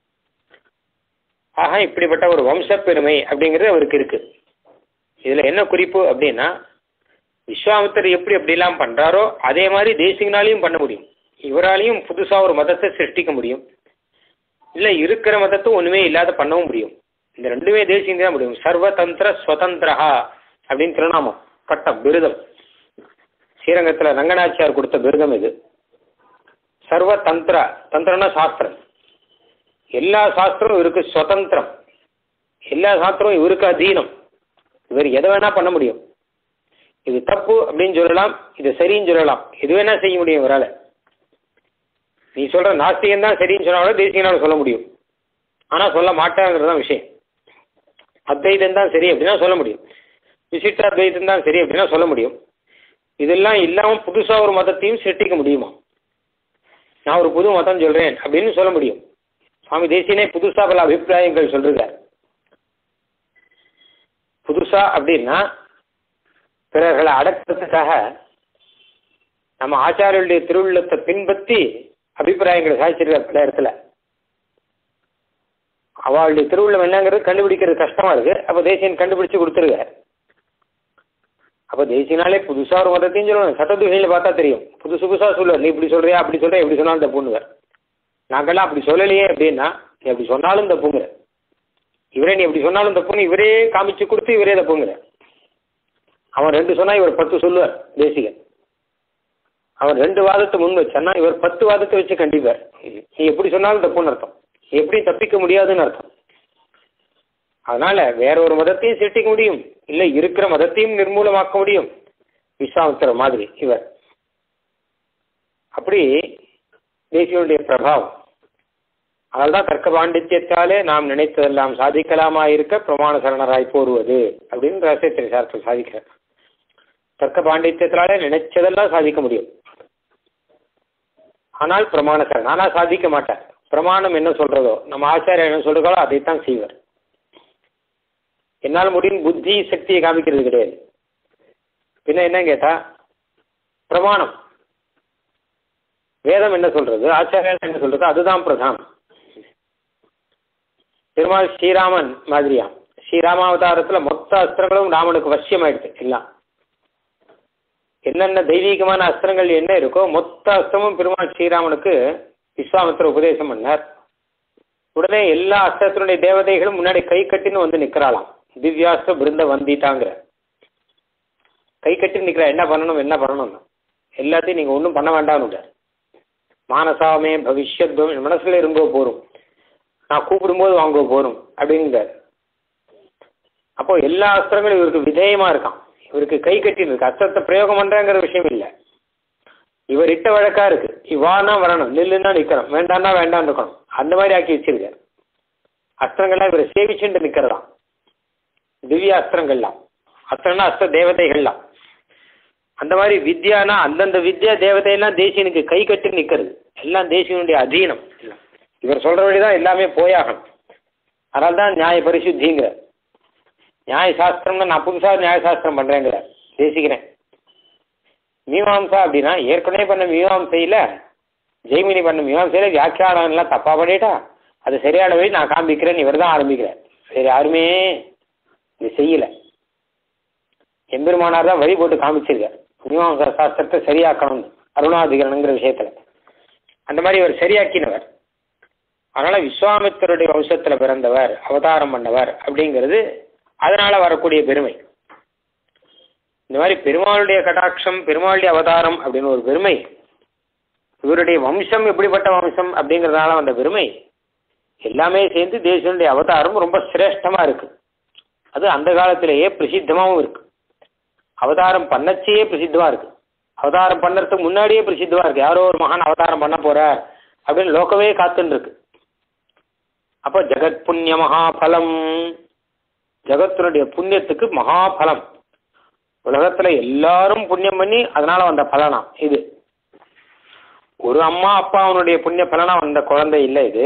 A: ஆக இப்படிப்பட்ட ஒரு வம்ச பெருமை அப்படிங்கிறது அவருக்கு இருக்கு இதுல என்ன குறிப்பு அப்படின்னா விஸ்வாமித்தர் எப்படி எப்படிலாம் பண்றாரோ அதே மாதிரி தேசிகனாலையும் பண்ண முடியும் இவராலையும் புதுசா ஒரு மதத்தை சிருஷ்டிக்க முடியும் இல்ல இருக்கிற மதத்தை ஒண்ணுமே இல்லாத பண்ணவும் முடியும் இந்த ரெண்டுமே தேசியம் தான் முடியும் சர்வதந்திர ஸ்வதந்திரஹா அப்படின்னு திருநாமம் பட்டம் விருதம் ஸ்ரீரங்கத்தில் ரங்கநாச்சியார் கொடுத்த விருதம் இது சர்வ தந்திர தந்திரம்னா சாஸ்திரம் எல்லா சாஸ்திரமும் இவருக்கு சுதந்திரம் எல்லா சாஸ்திரமும் இவருக்கு அதீனம் இவர் எதை வேணா பண்ண முடியும் இது தப்பு அப்படின்னு சொல்லலாம் இது சரின்னு சொல்லலாம் எது வேணா செய்ய முடியும் இவரால் நீ சொல்ற நாஸ்திகம் தான் சரின்னு சொன்னாலும் தேசியனால சொல்ல முடியும் ஆனால் சொல்ல மாட்டாங்கிறது தான் விஷயம் அத்வைதம் தான் சரி அப்படின்னா சொல்ல முடியும் விசிஷ்டாத்வைதம் தான் சரி அப்படின்னா சொல்ல முடியும் இதெல்லாம் இல்லாமல் புதுசாக ஒரு மதத்தையும் சிருஷ்டிக்க முடியுமா நான் ஒரு புது மதம் சொல்றேன் அப்படின்னு சொல்ல முடியும் சுவாமி தேசியனே புதுசா பல அபிப்பிராயங்கள் சொல்றார் புதுசா அப்படின்னா பிறர்களை அடக்கிறதுக்காக நம்ம ஆச்சாரியருடைய திருவுள்ளத்தை பின்பற்றி அபிப்பிராயங்களை சாதிச்சிருக்கார் பல இடத்துல அவளுடைய திருவுள்ளம் என்னங்கிறது கண்டுபிடிக்கிறது கஷ்டமா இருக்கு அப்போ தேசியன் கண்டுபிடிச்சு கொடுத்துருக்கார் அப்போ தேசியனாலே புதுசா ஒரு மதத்தையும் சொல்லணும் சட்டதுகையில் பார்த்தா தெரியும் புதுசு புதுசாக சொல்லுவார் நீ இப்படி சொல்றியா அப்படி சொல்றியா எப்படி சொன்னாலும் தப்புன்னுவார் நாங்கள்லாம் அப்படி சொல்லலையே அப்படின்னா நீ அப்படி சொன்னாலும் தப்புங்கிற இவரே நீ எப்படி சொன்னாலும் தப்புன்னு இவரே காமிச்சு கொடுத்து இவரே தப்புங்கிற அவன் ரெண்டு சொன்னா இவர் பத்து சொல்லுவார் தேசிகன் அவன் ரெண்டு வாதத்தை முன் வச்சான்னா இவர் பத்து வாதத்தை வச்சு கண்டிப்பார் நீ எப்படி சொன்னாலும் தப்புன்னு அர்த்தம் எப்படி தப்பிக்க முடியாதுன்னு அர்த்தம் அதனால வேற ஒரு மதத்தையும் சிருஷ்டிக்க முடியும் இல்லை இருக்கிற மதத்தையும் நிர்மூலமாக்க முடியும் விஸ்வாமித்திர மாதிரி இவர் அப்படி தேசியனுடைய பிரபாவம் அதனால்தான் தர்க்க பாண்டித்யத்தாலே நாம் நினைத்ததெல்லாம் சாதிக்கலாமா இருக்க பிரமாண சரணராய் போருவது அப்படின்னு ரகசியத்திரை சார்த்தம் சாதிக்கிறார் தர்க்க பாண்டித்யத்தினாலே நினைச்சதெல்லாம் சாதிக்க முடியும் ஆனால் பிரமாண சரண் ஆனால் சாதிக்க மாட்டார் பிரமாணம் என்ன சொல்றதோ நம்ம ஆச்சாரியர் என்ன சொல்றதோ அதைத்தான் செய்வார் என்னால் முடியும் புத்தி சக்தியை காமிக்கிறது கிடையாது பின்ன என்ன கேட்டா பிரமாணம் வேதம் என்ன சொல்றது ஆச்சாரியர் என்ன சொல்றது அதுதான் பிரதானம் பெருமாள் ஸ்ரீராமன் மாதிரியா ஸ்ரீராமாவதாரத்தில் மொத்த அஸ்திரங்களும் ராமனுக்கு வசியமாயிடுது எல்லாம் என்னென்ன தெய்வீகமான அஸ்திரங்கள் என்ன இருக்கோ மொத்த அஸ்திரமும் பெருமாள் ஸ்ரீராமனுக்கு விஸ்வாமித்திர உபதேசம் பண்ணார் உடனே எல்லா அஸ்திரத்தினுடைய தேவதைகளும் முன்னாடி கை கட்டின்னு வந்து நிற்கிறாளாம் திவ்யாஸ்திர பிருந்த வந்திட்டாங்கிற கை கட்டி நிற்கிறா என்ன பண்ணணும் என்ன பண்ணணும் எல்லாத்தையும் நீங்கள் ஒன்றும் பண்ண வேண்டாம்னு மானசாமே பவிஷ்யத் மனசுல இருங்கோ போரும் நான் கூப்பிடும்போது வாங்கோ போரும் அப்படிங்கிறார் அப்போ எல்லா அஸ்திரங்களும் இவருக்கு விதேயமா இருக்கான் இவருக்கு கை கட்டி இருக்கு அஸ்திரத்தை பிரயோகம் பண்றேங்கிற விஷயம் இல்லை இவர் இட்ட வழக்கா இருக்கு இவானா வரணும் நில்லுன்னா நிக்கணும் வேண்டாம்னா வேண்டாம் இருக்கணும் அந்த மாதிரி ஆக்கி வச்சிருக்காரு அஸ்திரங்கள்லாம் இவரை சேவிச்சுட்டு நிக்கிறதாம் திவ்ய அஸ்திரங்கள்லாம் அஸ்திரம்னா அஸ்திர தேவதைகள்லாம் அந்த மாதிரி வித்யானா அந்தந்த வித்யா தேவதையெல்லாம் தேசியனுக்கு கை கட்டி நிற்கிறது எல்லாம் தேசியனுடைய அதீனம் எல்லாம் இவர் சொல்ற வழிதான் எல்லாமே போயாகணும் அதனால தான் நியாய பரிசுத்திங்கிற நியாய சாஸ்திரம்னா நான் புதுசாக நியாய சாஸ்திரம் பண்றேங்கிற தேசிக்கிறேன் மீமாம்சா அப்படின்னா ஏற்கனவே பண்ண மீமாம்சையில் ஜெய்மினி பண்ண மீமாம்சையில் வியாக்கியானம் எல்லாம் தப்பா பண்ணிட்டா அது சரியான வழி நான் காண்பிக்கிறேன் இவர் தான் ஆரம்பிக்கிறேன் சரி யாருமே இது செய்யலை எம்பெருமானார் தான் வழி போட்டு காமிச்சிருக்கார் மீமாம்சா சாஸ்திரத்தை சரியாக்கணும் அருணாதிகரணங்கிற விஷயத்துல அந்த மாதிரி இவர் சரியாக்கினவர் அதனால விஸ்வாமித்தருடைய வம்சத்துல பிறந்தவர் அவதாரம் பண்ணவர் அப்படிங்கிறது அதனால வரக்கூடிய பெருமை இந்த மாதிரி பெருமாளுடைய கடாட்சம் பெருமாளுடைய அவதாரம் அப்படின்னு ஒரு பெருமை இவருடைய வம்சம் எப்படிப்பட்ட வம்சம் அப்படிங்கிறதுனால வந்த பெருமை எல்லாமே சேர்ந்து தேசனுடைய அவதாரம் ரொம்ப சிரேஷ்டமா இருக்கு அது அந்த காலத்திலேயே பிரசித்தமாகவும் இருக்கு அவதாரம் பண்ணச்சே பிரசித்தமா இருக்கு அவதாரம் பண்ணறதுக்கு முன்னாடியே பிரசித்தமா இருக்கு யாரோ ஒரு மகான் அவதாரம் பண்ண போறார் அப்படின்னு லோக்கவே காத்துன்னு இருக்கு அப்போ ஜெகத் புண்ணிய மகாபலம் ஜெகத்தினுடைய புண்ணியத்துக்கு மகாபலம் உலகத்துல எல்லாரும் புண்ணியம் பண்ணி அதனால வந்த பலனா இது ஒரு அம்மா அப்பாவுடைய புண்ணிய பலனா வந்த குழந்தை இல்லை இது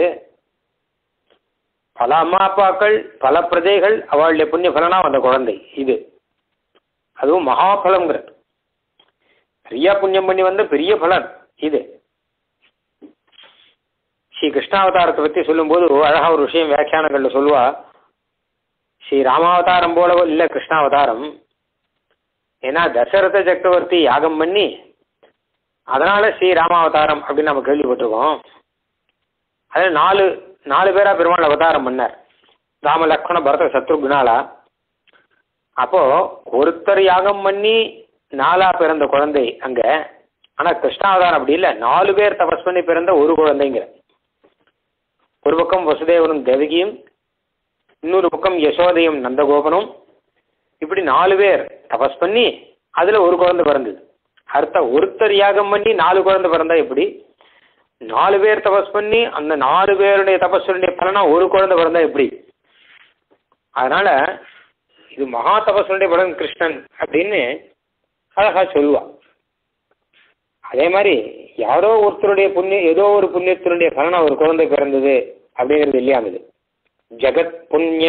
A: பல அம்மா அப்பாக்கள் பல பிரஜைகள் அவளுடைய புண்ணிய பலனா வந்த குழந்தை இது அதுவும் மகாபலம்ங்கிறது நிறைய புண்ணியம் பண்ணி வந்த பெரிய பலன் இது ஸ்ரீ கிருஷ்ணாவதாரத்தை பற்றி சொல்லும்போது அழகா ஒரு விஷயம் வியாக்கியானங்கள்ல சொல்லுவா ஸ்ரீ ராமாவதாரம் போல இல்லை கிருஷ்ணாவதாரம் ஏன்னா தசரத சக்கரவர்த்தி யாகம் பண்ணி அதனால ஸ்ரீ ராமாவதாரம் அப்படின்னு நம்ம கேள்விப்பட்டிருக்கோம் அதில் நாலு நாலு பேரா பெருமாள் அவதாரம் பண்ணார் ராம லக்ஷ்மண பரத சத்ருகுணாலா அப்போ ஒருத்தர் யாகம் பண்ணி நாலா பிறந்த குழந்தை அங்க ஆனா கிருஷ்ணாவதாரம் அப்படி இல்லை நாலு பேர் தபஸ் பண்ணி பிறந்த ஒரு குழந்தைங்கிற ஒரு பக்கம் வசுதேவனும் தேவகியும் இன்னொரு பக்கம் யசோதையும் நந்தகோபனும் இப்படி நாலு பேர் தபஸ் பண்ணி அதுல ஒரு குழந்தை பிறந்தது அடுத்த ஒருத்தர் யாகம் பண்ணி நாலு குழந்தை பிறந்தா எப்படி நாலு பேர் தபஸ் பண்ணி அந்த நாலு பேருடைய தபஸுடைய பலனா ஒரு குழந்தை பிறந்தா எப்படி அதனால இது மகா தபஸுடைய பலன் கிருஷ்ணன் அப்படின்னு அழகா சொல்லுவா அதே மாதிரி யாரோ ஒருத்தருடைய புண்ணியம் ஏதோ ஒரு புண்ணியத்தினுடைய பலனா ஒரு குழந்தை பிறந்தது அப்படிங்கிறது இல்லையானது ஜெகத் புண்ணிய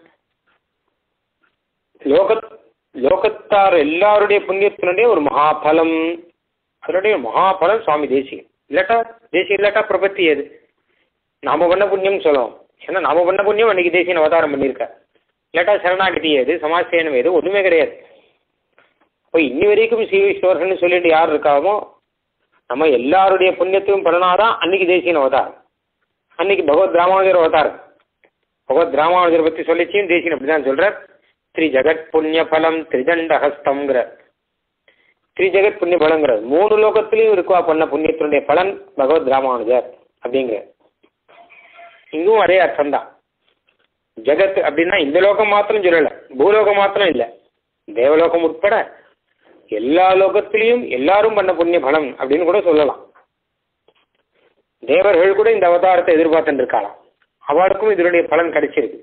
A: லோகத் லோகத்தார் எல்லாருடைய புண்ணியத்தினுடைய ஒரு மகாபலம் அதனுடைய மகாபலம் சுவாமி தேசியம் இல்லாட்டா தேசியம் இல்லாட்டா பிரபத்தி எது நாம பண்ண புண்ணியம் சொல்லுவோம் ஏன்னா நாம பண்ண புண்ணியம் அன்னைக்கு தேசியன் அவதாரம் பண்ணியிருக்க இல்லாட்டா சரணாகதி ஏது சமாஜசேனம் ஏது ஒன்றுமே கிடையாது இப்போ இன்னி வரைக்கும் ஸ்ரீவிஸ்வரன் சொல்லிட்டு யார் இருக்காமோ நம்ம எல்லாருடைய புண்ணியத்தையும் பலனாதான் அன்னைக்கு தேசியன் அவதாரம் அன்னைக்கு பகவத் ராமானுஜர் அவதாரம் பகவத் ராமானுஜர் பற்றி சொல்லிச்சியும் தேசியன் அப்படிதான் சொல்றார் ஸ்ரீ ஜெகத் புண்ணிய பலம் திரிதண்ட ஹஸ்தம்ங்கிற ஸ்ரீ ஜெகத் புண்ணிய பலங்கிறது மூணு லோகத்திலையும் இருக்குவா பண்ண புண்ணியத்தினுடைய பலன் பகவத் ராமானுஜர் அப்படிங்கிற இங்கும் அதே அர்த்தம் தான் ஜெகத் அப்படின்னா இந்த லோகம் மாத்திரம் சொல்லல பூலோகம் மாத்திரம் இல்லை தேவலோகம் உட்பட எல்லா லோகத்திலையும் எல்லாரும் பண்ண புண்ணிய பலம் அப்படின்னு கூட சொல்லலாம் தேவர்கள் கூட இந்த அவதாரத்தை எதிர்பார்த்துட்டு இருக்காளாம் அவளுக்கும் இதனுடைய பலன் கிடைச்சிருக்கு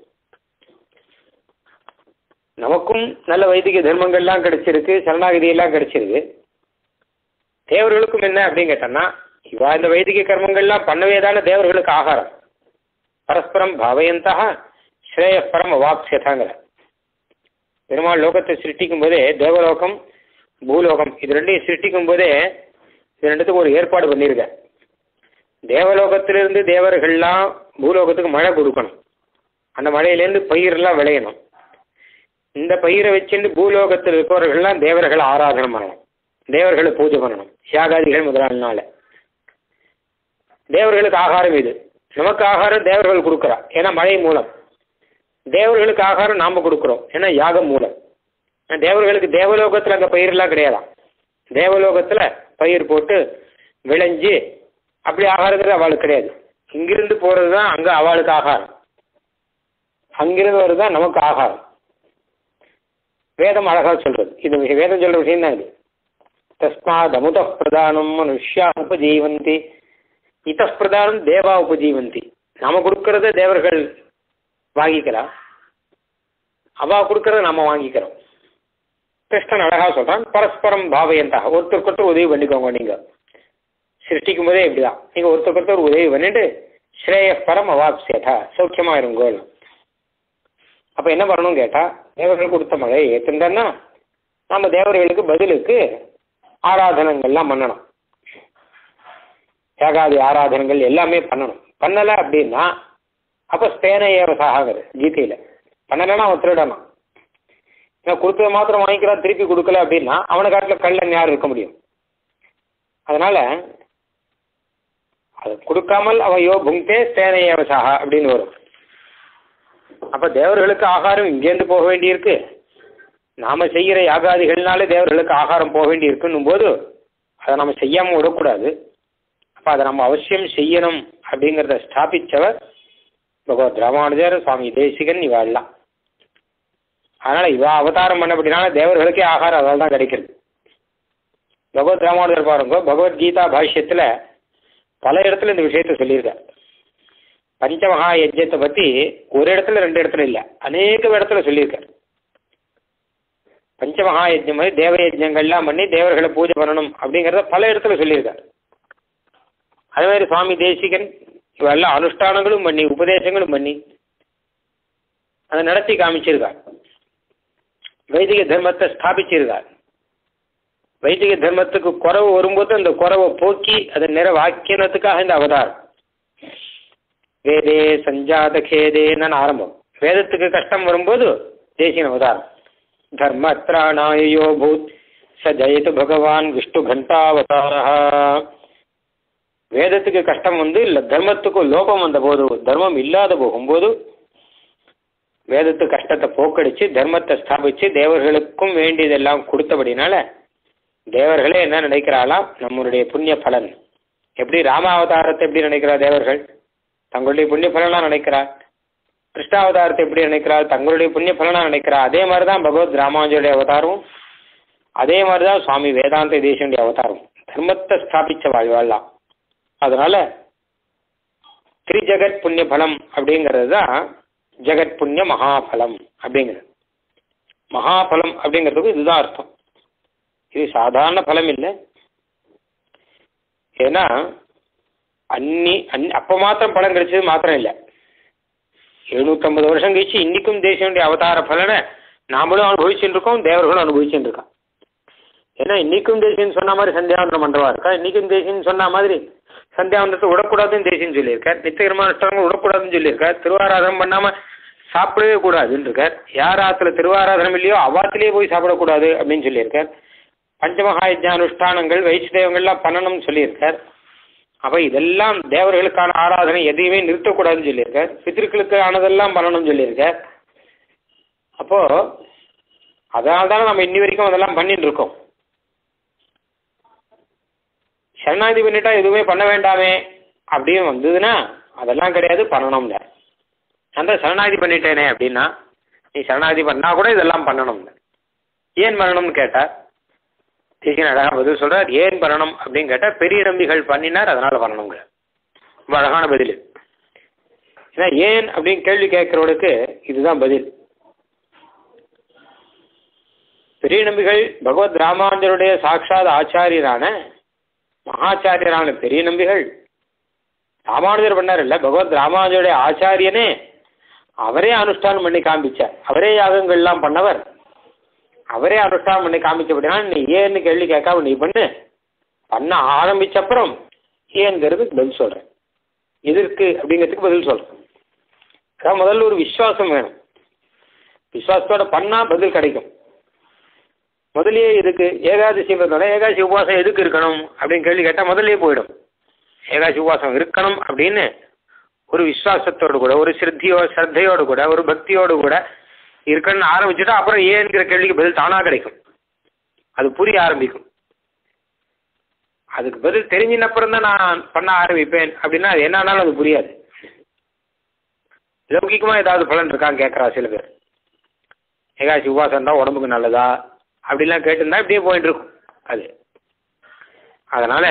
A: நமக்கும் நல்ல வைதிக தர்மங்கள்லாம் கிடைச்சிருக்கு சரணாகதி எல்லாம் கிடைச்சிருக்கு தேவர்களுக்கும் என்ன அப்படின்னு கேட்டோம்னா இவா இந்த வைதிக கர்மங்கள்லாம் பண்ணவே தானே தேவர்களுக்கு ஆகாரம் பரஸ்பரம் பாவயந்தா ஸ்ரேயப்பரம் அவாப்சியதாங்கிற பெருமாள் லோகத்தை சிருஷ்டிக்கும் போதே தேவலோகம் பூலோகம் இது ரெண்டையும் சிருஷ்டிக்கும் போதே இது ரெண்டுத்துக்கும் ஒரு ஏற்பாடு பண்ணியிருக்க தேவலோகத்திலிருந்து தேவர்கள்லாம் பூலோகத்துக்கு மழை கொடுக்கணும் அந்த மழையிலேருந்து பயிரெல்லாம் விளையணும் இந்த பயிரை வச்சுட்டு பூலோகத்தில் இருப்பவர்கள்லாம் தேவர்களை ஆராதனை பண்ணணும் தேவர்களை பூஜை பண்ணணும் யாகாதிகள் முதலாளினால தேவர்களுக்கு ஆகாரம் இது நமக்கு ஆகாரம் தேவர்கள் கொடுக்குறா ஏன்னா மழை மூலம் தேவர்களுக்கு ஆகாரம் நாம கொடுக்குறோம் ஏன்னா யாகம் மூலம் தேவர்களுக்கு தேவலோகத்தில் அங்கே பயிரெல்லாம் கிடையாதாம் தேவலோகத்தில் பயிர் போட்டு விளைஞ்சு அப்படி ஆகாரங்கிறது அவளுக்கு கிடையாது இங்கிருந்து போகிறது தான் அங்கே அவளுக்கு ஆகாரம் அங்கிருந்து வருது தான் நமக்கு ஆகாரம் வேதம் அழகாக சொல்றது இது வேதம் சொல்ற விஷயம் தான் இது தஸ்மாத் அமுத பிரதானம் மனுஷா உபஜீவந்தி இத பிரதானம் தேவா உபஜீவந்தி நாம கொடுக்கறத தேவர்கள் வாங்கிக்கலாம் அவா கொடுக்கறத நாம வாங்கிக்கிறோம் கிருஷ்ணன் அழகா சொல்றான் பரஸ்பரம் பாவையந்தா ஒருத்தருக்கு உதவி பண்ணிக்கோங்க நீங்க சிருஷ்டிக்கும் போதே இப்படிதான் நீங்க ஒருத்தருக்கு ஒரு உதவி பண்ணிட்டு ஸ்ரேய பரம் அவாப்சியதா சௌக்கியமா இருங்கோள் அப்ப என்ன பண்ணணும் கேட்டா தேவர்கள் கொடுத்த மழையை ஏத்துந்தன்னா நம்ம தேவர்களுக்கு பதிலுக்கு ஆராதனங்கள்லாம் பண்ணணும் ஏகாதி ஆராதனங்கள் எல்லாமே பண்ணணும் பண்ணல அப்படின்னா அப்ப ஸ்பேன ஏவசாகிறது கீதையில பண்ணலைன்னா அவன் திருடணும் நான் கொடுத்தத மாத்திரம் வாங்கிக்கிறான் திருப்பி கொடுக்கல அப்படின்னா அவனை காட்டில் கள்ளன் யார் இருக்க முடியும் அதனால அது கொடுக்காமல் அவன் யோ புங்கே ஸ்பேன ஏவசாக அப்படின்னு வரும் அப்ப தேவர்களுக்கு ஆகாரம் இங்கேருந்து போக வேண்டியிருக்கு நாம செய்கிற யாகாதிகள்னாலே தேவர்களுக்கு ஆகாரம் போக வேண்டி இருக்குன்னும் போது அதை நம்ம செய்யாம விடக்கூடாது அப்ப அதை நம்ம அவசியம் செய்யணும் அப்படிங்கிறத ஸ்தாபிச்சவர் பகவத் ராமானுஜர் சுவாமி தேசிகன் இவா எல்லாம் அதனால இவா அவதாரம் பண்ணபடினால தேவர்களுக்கே ஆகாரம் அதால் தான் கிடைக்கிறது பகவத் ராமானுஜர் பாருங்க பகவத்கீதா பாஷ்யத்துல பல இடத்துல இந்த விஷயத்த சொல்லியிருக்கார் பஞ்சமகா யஜ்யத்தை பத்தி ஒரு இடத்துல ரெண்டு இடத்துல இல்ல அநேக இடத்துல சொல்லியிருக்கார் பஞ்சமகா யஜ்யம் மாதிரி தேவ யஜ்யங்கள்லாம் பண்ணி தேவர்களை பூஜை பண்ணணும் அப்படிங்கிறத பல இடத்துல சொல்லியிருக்கார் அதே மாதிரி சுவாமி தேசிகன் இவெல்லாம் அனுஷ்டானங்களும் பண்ணி உபதேசங்களும் பண்ணி அதை நடத்தி காமிச்சிருக்கார் வைதிக தர்மத்தை ஸ்தாபிச்சிருக்கார் வைதிக தர்மத்துக்கு குறவு வரும்போது அந்த குறவை போக்கி அதை நிறைவாக்கினத்துக்காக இந்த அவதாரம் வேதே சஞ்சாத கேதேன்னு ஆரம்பம் வேதத்துக்கு கஷ்டம் வரும்போது தேசிய அவதாரம் தர்மத்ராணாயோ பூத் ச ஜெயது பகவான் விஷ்ணு கண்டாவதாரா வேதத்துக்கு கஷ்டம் வந்து இல்லை தர்மத்துக்கு லோபம் வந்த போது தர்மம் இல்லாத போகும்போது வேதத்து கஷ்டத்தை போக்கடிச்சு தர்மத்தை ஸ்தாபிச்சு தேவர்களுக்கும் வேண்டியதெல்லாம் கொடுத்தபடினால தேவர்களே என்ன நினைக்கிறாளாம் நம்மளுடைய புண்ணிய பலன் எப்படி ராமாவதாரத்தை எப்படி நினைக்கிறா தேவர்கள் தங்களுடைய புண்ணிய பலனா நினைக்கிறா கிருஷ்ணாவதாரத்தை எப்படி நினைக்கிறா தங்களுடைய புண்ணிய பலனா நினைக்கிறா அதே மாதிரி தான் பகவத் ராமானுஜருடைய அவதாரமும் அதே மாதிரி தான் சுவாமி வேதாந்த தேசியனுடைய அவதாரம் தர்மத்தை ஸ்தாபிச்ச வாழ்வாள்லாம் அதனால திரிஜகத் புண்ணிய பலம் அப்படிங்கிறது தான் ஜெகத் புண்ணிய மகாபலம் அப்படிங்கிறது மகாபலம் அப்படிங்கிறதுக்கு இதுதான் அர்த்தம் இது சாதாரண பலம் இல்லை ஏன்னா அன்னி அன் அப்போ மாத்திரம் பலன் கிடைச்சது மாத்திரம் இல்லை எழுநூற்றம்பது வருஷம் கழிச்சு இன்னைக்கும் தேசியனுடைய அவதார பலனை நாமளும் அனுபவிச்சுட்டு இருக்கோம் தேவர்களும் அனுபவிச்சுட்டு இருக்கோம் ஏன்னா இன்னைக்கும் தேசியன்னு சொன்ன மாதிரி சந்தியாவந்தனம் பண்றவா இருக்கா இன்னைக்கும் தேசியன்னு சொன்ன மாதிரி சந்தியாவந்தத்தை விடக்கூடாதுன்னு தேசியம் சொல்லியிருக்கார் நித்தியகரமான அஷ்டங்கள் விடக்கூடாதுன்னு சொல்லியிருக்கார் திருவாராதனம் பண்ணாம சாப்பிடவே கூடாதுன்னு இருக்கார் யார் ஆத்துல திருவாராதனம் இல்லையோ அவ்வாத்திலேயே போய் சாப்பிடக்கூடாது அப்படின்னு சொல்லியிருக்கார் பஞ்சமகா அனுஷ்டானங்கள் வைஷ்ணவங்கள்லாம் பண்ணணும்னு சொல்லியிருக்கார் அப்ப இதெல்லாம் தேவர்களுக்கான ஆராதனை எதையுமே நிறுத்தக்கூடாதுன்னு சொல்லியிருக்கார் பித்திருக்களுக்கு ஆனதெல்லாம் பண்ணணும்னு சொல்லியிருக்கார் அப்போ அதனால தானே நம்ம இன்னி வரைக்கும் அதெல்லாம் பண்ணிட்டு இருக்கோம் சரணாதி பண்ணிட்டா எதுவுமே பண்ண வேண்டாமே அப்படின்னு வந்ததுன்னா அதெல்லாம் கிடையாது பண்ணணும்ல அந்த சரணாதி பண்ணிட்டேனே அப்படின்னா நீ சரணாதி பண்ணா கூட இதெல்லாம் பண்ணணும்ல ஏன் பண்ணணும்னு கேட்டா தேசியன் அழகா பதில் சொல்றார் ஏன் பண்ணணும் அப்படின்னு கேட்டா பெரிய நம்பிகள் பண்ணினார் அதனால பண்ணணுங்க ரொம்ப அழகான பதில் ஏன்னா ஏன் அப்படின்னு கேள்வி கேட்கிறவனுக்கு இதுதான் பதில் பெரிய நம்பிகள் பகவத் ராமானுஜருடைய சாட்சாத் ஆச்சாரியரான மகாச்சாரியரான பெரிய நம்பிகள் ராமானுஜர் பண்ணார் இல்ல பகவத் ராமானுஜருடைய ஆச்சாரியனே அவரே அனுஷ்டானம் பண்ணி காண்பிச்சார் அவரே யாகங்கள்லாம் பண்ணவர் அவரே அனுஷ்டானம் பண்ணி காமிச்சபடினா நீ ஏன்னு கேள்வி கேட்காம நீ பண்ணு பண்ண ஆரம்பிச்ச அப்புறம் ஏங்கிறதுக்கு பதில் சொல்றேன் எதற்கு அப்படிங்கிறதுக்கு பதில் சொல்றேன் அதான் முதல்ல ஒரு விசுவாசம் வேணும் விசுவாசத்தோட பண்ணா பதில் கிடைக்கும் முதல்லயே இதுக்கு ஏகாதசி விரதம் ஏகாதசி உபவாசம் எதுக்கு இருக்கணும் அப்படின்னு கேள்வி கேட்டால் முதல்லயே போயிடும் ஏகாதசி உபவாசம் இருக்கணும் அப்படின்னு ஒரு விசுவாசத்தோடு கூட ஒரு சிரத்தியோ ஸ்ரத்தையோடு கூட ஒரு பக்தியோடு கூட இருக்கணும்னு ஆரம்பிச்சுட்டா அப்புறம் ஏன்ங்கிற கேள்விக்கு பதில் தானாக கிடைக்கும் அது புரிய ஆரம்பிக்கும் அதுக்கு பதில் தெரிஞ்சின அப்புறம் தான் நான் பண்ண ஆரம்பிப்பேன் அப்படின்னா அது என்னன்னாலும் அது புரியாது லௌகிகமா ஏதாவது பலன் இருக்கான்னு கேட்குறா சில பேர் ஏகாசி உபவாசம் இருந்தால் உடம்புக்கு நல்லதா அப்படிலாம் கேட்டிருந்தா இப்படியே போயிட்டு இருக்கும் அது அதனால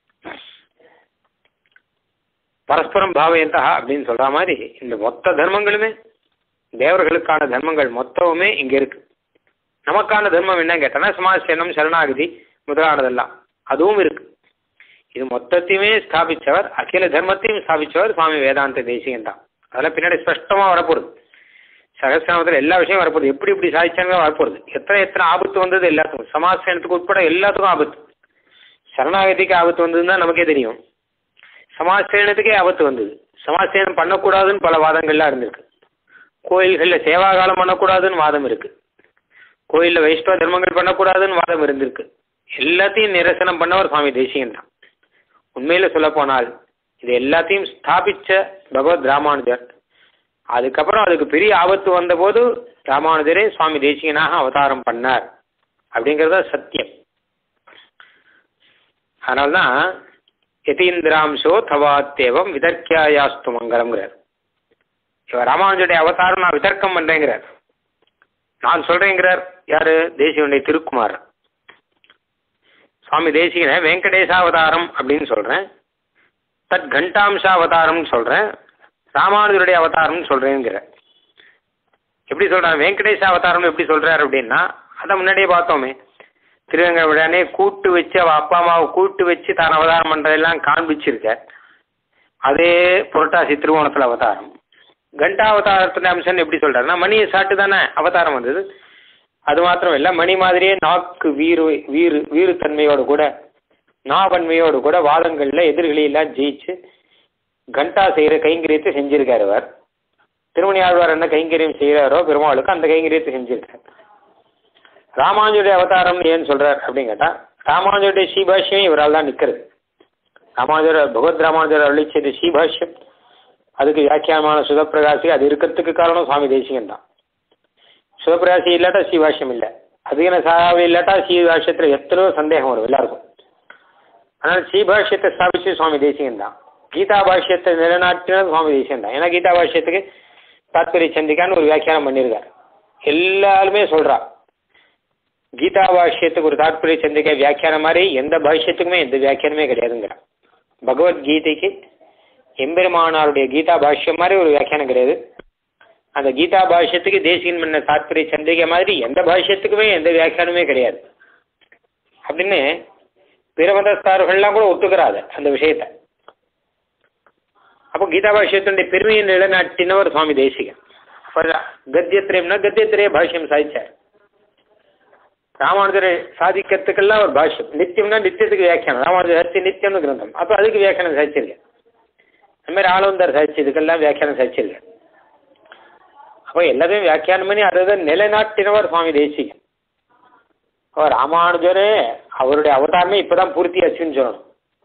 A: பரஸ்பரம் பாவயந்தா அப்படின்னு சொல்ற மாதிரி இந்த மொத்த தர்மங்களுமே தேவர்களுக்கான தர்மங்கள் மொத்தமுமே இங்க இருக்கு நமக்கான தர்மம் என்ன கேட்டோம்னா சமாசேனம் சரணாகதி முதலானதெல்லாம் அதுவும் இருக்கு இது மொத்தத்தையுமே ஸ்தாபிச்சவர் அகில தர்மத்தையும் ஸ்தாபிச்சவர் சுவாமி வேதாந்த தேசிகன் தான் அதெல்லாம் பின்னாடி ஸ்பஷ்டமா வரப்போகுது சகசிரநாமத்தில் எல்லா விஷயம் வரப்போகுது எப்படி இப்படி சாதிச்சாங்க வரப்போகுது எத்தனை எத்தனை ஆபத்து வந்தது எல்லாத்துக்கும் சமாசேனத்துக்கு உட்பட எல்லாத்துக்கும் ஆபத்து சரணாகதிக்கு ஆபத்து வந்ததுன்னு தான் நமக்கே தெரியும் சமாசேனத்துக்கே ஆபத்து வந்தது சமாசேனம் பண்ணக்கூடாதுன்னு பல வாதங்கள்லாம் இருந்திருக்கு கோயில்களில் சேவாகாலம் பண்ணக்கூடாதுன்னு வாதம் இருக்கு கோயிலில் வைஷ்ணவ தர்மங்கள் பண்ணக்கூடாதுன்னு வாதம் இருந்திருக்கு எல்லாத்தையும் நிரசனம் பண்ணவர் சுவாமி தேசிகன் தான் உண்மையில சொல்ல போனால் இது எல்லாத்தையும் ஸ்தாபிச்ச பகவத் ராமானுஜர் அதுக்கப்புறம் அதுக்கு பெரிய ஆபத்து வந்தபோது ராமானுஜரே சுவாமி தேசிகனாக அவதாரம் பண்ணார் அப்படிங்கிறத சத்தியம் அதனால்தான் யதீந்திராம்சோ தவாத்தேவம் விதர்க்கியாயாஸ்து மங்கலம்ங்கிறார் இவர் ராமானுஜருடைய அவதாரம் நான் விதர்க்கம் பண்றேங்கிறார் நான் சொல்றேங்கிறார் யாரு தேசியனுடைய திருக்குமார் சுவாமி தேசிகனை வெங்கடேசாவதாரம் அப்படின்னு சொல்றேன் தத் கண்டாம்சாவதாரம்னு சொல்றேன் ராமானுஜருடைய அவதாரம்னு சொல்றேங்கிற எப்படி சொல்றான் வெங்கடேச அவதாரம் எப்படி சொல்றாரு அப்படின்னா அதை முன்னாடியே பார்த்தோமே திருவங்கடனே கூட்டு வச்சு அவ அப்பா அம்மாவை கூட்டு வச்சு தான் அவதாரம் பண்றதெல்லாம் காண்பிச்சிருக்க அதே புரட்டாசி திருவோணத்துல அவதாரம் கண்டா அவதாரத்தின் அம்சம் எப்படி சொல்றாருன்னா மணியை சாட்டு தானே அவதாரம் வந்தது அது மாத்திரம் இல்லை மணி மாதிரியே நாக்கு வீறு வீறு வீறுத்தன்மையோடு கூட நாவன்மையோடு கூட வாதங்கள்ல எதிரிகளையெல்லாம் ஜெயிச்சு கண்டா செய்கிற கைங்கரியத்தை செஞ்சிருக்காரு அவர் திருமணி ஆழ்வார் என்ன கைங்கரியம் செய்கிறாரோ பெருமாளுக்கு அந்த கைங்கரியத்தை செஞ்சிருக்காரு ராமானுஜருடைய அவதாரம் ஏன்னு சொல்றார் அப்படின்னு கேட்டா ராமானுஜருடைய ஸ்ரீபாஷ்யம் இவரால் தான் நிற்கிறது ராமானுஜர் பகவத் ராமானுஜர் அருளி செய்த ஸ்ரீபாஷ்யம் அதுக்கு வியாக்கியானமான சுதப்பிரகாசி அது இருக்கிறதுக்கு காரணம் சுவாமி தேசிகன் தான் சிவபிராசி இல்லாட்டா ஸ்ரீபாஷ்யம் இல்லை அதிகன சாவி இல்லாட்டா ஸ்ரீபாஷ்யத்தில் எத்தனையோ சந்தேகம் வரும் எல்லாருக்கும் ஆனால் ஸ்ரீபாஷ்யத்தை ஸ்தாபிச்சு சுவாமி தேசிகன் தான் கீதா பாஷ்யத்தை நிலைநாட்டினது சுவாமி தேசிகன் தான் ஏன்னா கீதா பாஷ்யத்துக்கு தாத்பரிய சந்திக்கான்னு ஒரு வியாக்கியானம் பண்ணியிருக்கார் எல்லாருமே சொல்றா கீதா பாஷ்யத்துக்கு ஒரு தாத்பரிய சந்திக்கை வியாக்கியானம் மாதிரி எந்த பாஷ்யத்துக்குமே எந்த வியாக்கியானமே கிடையாதுங்கிற பகவத்கீதைக்கு எம்பெருமானாருடைய கீதா பாஷ்யம் மாதிரி ஒரு வியாக்கியானம் கிடையாது அந்த கீதா பாஷ்யத்துக்கு தேசிகன் பண்ண தாத்பரிய சந்திரிகை மாதிரி எந்த பாஷ்யத்துக்குமே எந்த வியாக்கியானமே கிடையாது அப்படின்னு பிற மதஸ்தார்கள்லாம் கூட ஒத்துக்கிறாது அந்த விஷயத்த அப்போ கீதா பாஷ்யத்தினுடைய பெருமையை நிலைநாட்டினவர் சுவாமி தேசிகன் அப்ப கத்தியத்திரயம்னா கத்தியத்திரைய பாஷ்யம் சாதிச்சார் ராமானுஜரை சாதிக்கிறதுக்கெல்லாம் ஒரு பாஷ்யம் நித்தியம்னா நித்தியத்துக்கு வியாக்கியானம் ராமானுஜர் ஹரிசி நித்தியம்னு கிரந்தம் அப்போ அதுக்கு வியாக்கியானம் சாதிச்சிருக்கேன் அந்த மாதிரி ஆளுந்தர் சாதிச்சதுக்கெல்லாம் வியாக்கியானம் சாதிச்சிருக்கேன் அப்போ எல்லாத்தையும் வியாக்கியானம் பண்ணி அதை நிலைநாட்டினவர் சுவாமி தேசிகன் அப்போ ராமானுஜரே அவருடைய அவதாரமே இப்பதான் பூர்த்தியாச்சுன்னு சொல்லணும்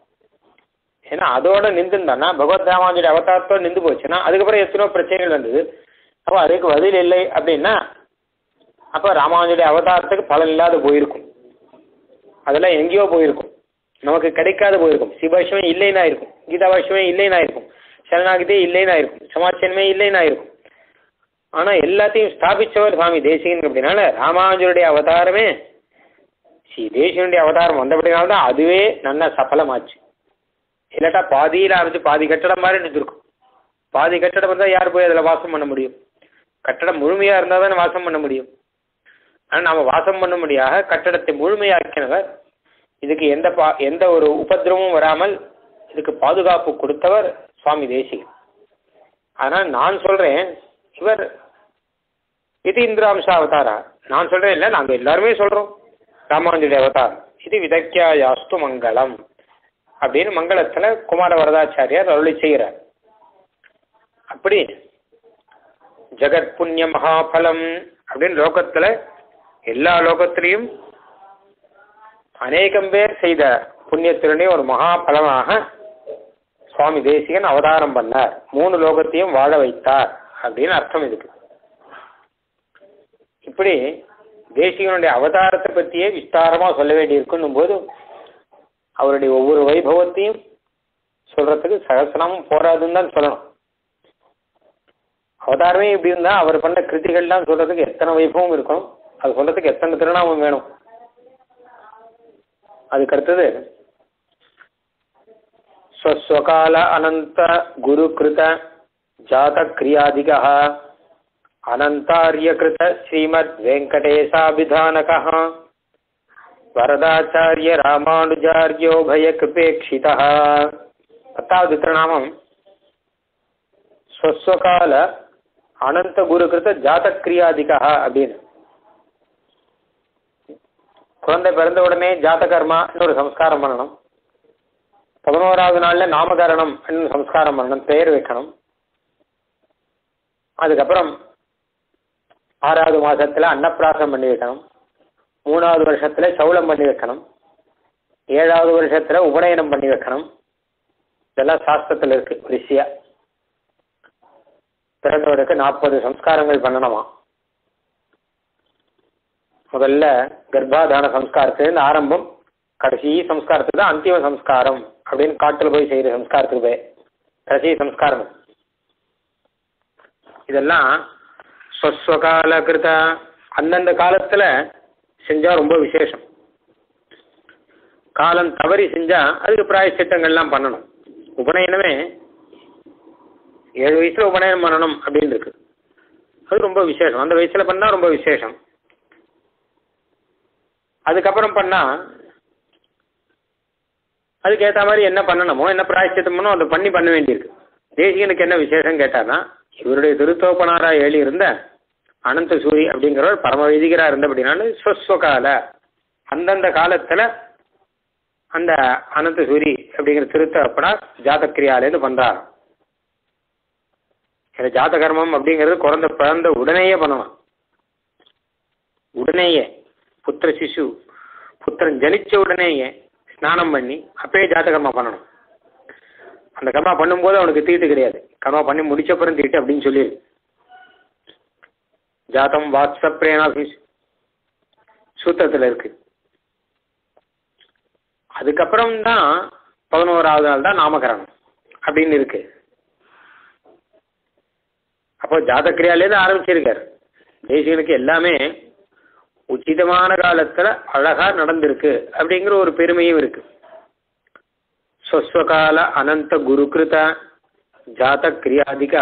A: ஏன்னா அதோட நின்றுந்தானா பகவத் ராமானுஜருடைய அவதாரத்தோடு நின்று போச்சுன்னா அதுக்கப்புறம் எத்தனையோ பிரச்சனைகள் வந்தது அப்போ அதுக்கு பதில் இல்லை அப்படின்னா அப்போ ராமானுஜருடைய அவதாரத்துக்கு பலன் இல்லாத போயிருக்கும் அதெல்லாம் எங்கேயோ போயிருக்கும் நமக்கு கிடைக்காத போயிருக்கும் சிபாஷ்யமே இல்லைன்னா இருக்கும் கீதா பாஷ்யமே இல்லைன்னா இருக்கும் சரணாகிதே இல்லைன்னா இருக்கும் சமாச்சனமே இல்லைன்னா இருக்கும் ஆனால் எல்லாத்தையும் ஸ்தாபிச்சவர் சுவாமி தேசிகன் அப்படின்னால ராமானுஜருடைய அவதாரமே ஸ்ரீ தேசிகனுடைய அவதாரம் வந்தபடினால தான் அதுவே நல்ல சஃலமாச்சு இல்லாட்டா பாதியில் ஆரம்பிச்சு பாதி கட்டடம் மாதிரி இருந்திருக்கும் பாதி கட்டடம் இருந்தால் யார் போய் அதில் வாசம் பண்ண முடியும் கட்டடம் முழுமையாக இருந்தால் தானே வாசம் பண்ண முடியும் ஆனால் நாம் வாசம் பண்ணும்படியாக கட்டடத்தை முழுமையாக்கினவர் இதுக்கு எந்த பா எந்த ஒரு உபதிரமும் வராமல் இதுக்கு பாதுகாப்பு கொடுத்தவர் சுவாமி தேசிகன் ஆனால் நான் சொல்கிறேன் இவர் இது இந்திராம்ச அவதாரா நான் சொல்கிறேன் இல்லை நாங்கள் எல்லாருமே சொல்கிறோம் ராமானுஜுடைய அவதாரம் இது விதக்கியா யாஸ்து மங்களம் அப்படின்னு மங்களத்தில் குமார வரதாச்சாரியார் அருளி செய்கிறார் அப்படி ஜெகத் புண்ணிய மகாபலம் அப்படின்னு லோகத்துல எல்லா லோகத்திலையும் அநேகம் பேர் செய்த புண்ணியத்தினுடைய ஒரு மகாபலமாக சுவாமி தேசிகன் அவதாரம் பண்ணார் மூணு லோகத்தையும் வாழ வைத்தார் அப்படின்னு அர்த்தம் இதுக்கு இப்படி தேசிகனுடைய அவதாரத்தை பற்றியே விஸ்தாரமா சொல்ல வேண்டியிருக்குன்னும் போது அவருடைய ஒவ்வொரு வைபவத்தையும் சொல்றதுக்கு சகசனமும் போராதுன்னு தான் சொல்லணும் அவதாரமே இப்படி இருந்தா அவர் பண்ண கிருதிகள்லாம் சொல்றதுக்கு எத்தனை வைபவம் இருக்கணும் அது சொல்றதுக்கு எத்தனை திருநாமம் வேணும் அதுக்கு அடுத்தது ஸ்வஸ்வகால அனந்த குரு கிருத ஜாத கிரியாதிக அனந்தாரியகிருத ஸ்ரீமத் வெங்கடேசாபிதானக வரதாச்சாரிய ராமானுஜாரியோ பயகிருபேட்சித பத்தாவது திருநாமம் ஸ்வஸ்வகால அனந்த குரு கிருத ஜாத கிரியாதிகா அப்படின்னு குழந்தை பிறந்த உடனே ஜாத கர்மான்னு ஒரு சம்ஸ்காரம் பண்ணணும் பதினோராவது நாள்ல நாமகரணம் சம்ஸ்காரம் பண்ணணும் பெயர் வைக்கணும் அதுக்கப்புறம் ஆறாவது மாசத்துல அன்னப்பிராசம் பண்ணி வைக்கணும் மூணாவது வருஷத்துல சவுளம் பண்ணி வைக்கணும் ஏழாவது வருஷத்துல உபநயனம் பண்ணி வைக்கணும் இதெல்லாம் சாஸ்திரத்துல இருக்கு ரிஷியா பிறந்தவருக்கு நாற்பது சம்ஸ்காரங்கள் பண்ணணுமா முதல்ல கர்ப்பாதான சம்ஸ்காரத்திலிருந்து ஆரம்பம் கடைசி சம்ஸ்காரத்துக்கு தான் அந்திம சம்ஸ்காரம் அப்படின்னு காட்டுல போய் செய்யற சம்ஸ்காரத்துக்கு போய் கடைசி சம்ஸ்காரம் இதெல்லாம் ஸ்வஸ்வகால கிருத அந்தந்த காலத்துல செஞ்சா ரொம்ப விசேஷம் காலம் தவறி செஞ்சா அதுக்கு பிராயச்சித்தங்கள்லாம் பண்ணணும் உபநயனமே ஏழு வயசுல உபநயனம் பண்ணணும் அப்படின்னு இருக்கு அது ரொம்ப விசேஷம் அந்த வயசுல பண்ணா ரொம்ப விசேஷம் அதுக்கப்புறம் பண்ணா அதுக்கு ஏற்ற மாதிரி என்ன பண்ணணுமோ என்ன பிராயச்சித்தம் பண்ணோ அதை பண்ணி பண்ண வேண்டியிருக்கு தேசிகனுக்கு என்ன விசேஷம் கேட்டார்னா இவருடைய திருத்தோப்பனாரா ஏழி இருந்த அனந்த சூரி அப்படிங்கிறவர் பரம வைதிகரா இருந்தபடினாலும் ஸ்வஸ்வகால அந்தந்த காலத்துல அந்த அனந்த சூரி அப்படிங்கிற திருத்தப்பனார் ஜாதக்கிரியாலேருந்து பண்றார் இந்த ஜாத கர்மம் அப்படிங்கிறது குழந்தை பிறந்த உடனேயே பண்ணணும் உடனேயே புத்திர சிசு புத்திரன் ஜனிச்ச உடனேயே ஸ்நானம் பண்ணி அப்பயே ஜாத கர்மா பண்ணணும் அந்த கர்மா பண்ணும்போது அவனுக்கு தீட்டு கிடையாது கர்மா பண்ணி முடிச்சப்புறம் தீட்டு அப்படின்னு சொல்லிடு ஜாதம் வாட்ஸ்அப் பிரேனா சூத்திரத்தில் இருக்கு அதுக்கப்புறம் தான் பதினோராவது நாள் தான் நாமகரணம் அப்படின்னு இருக்கு அப்போ ஜாதக்கிரியாலேருந்து ஆரம்பிச்சிருக்காரு தேசிகனுக்கு எல்லாமே உச்சிதமான காலத்துல அழகா நடந்திருக்கு அப்படிங்கிற ஒரு பெருமையும் இருக்கு ஸ்வஸ்வகால அனந்த குருகிருத ஜாத கிரியாதிகா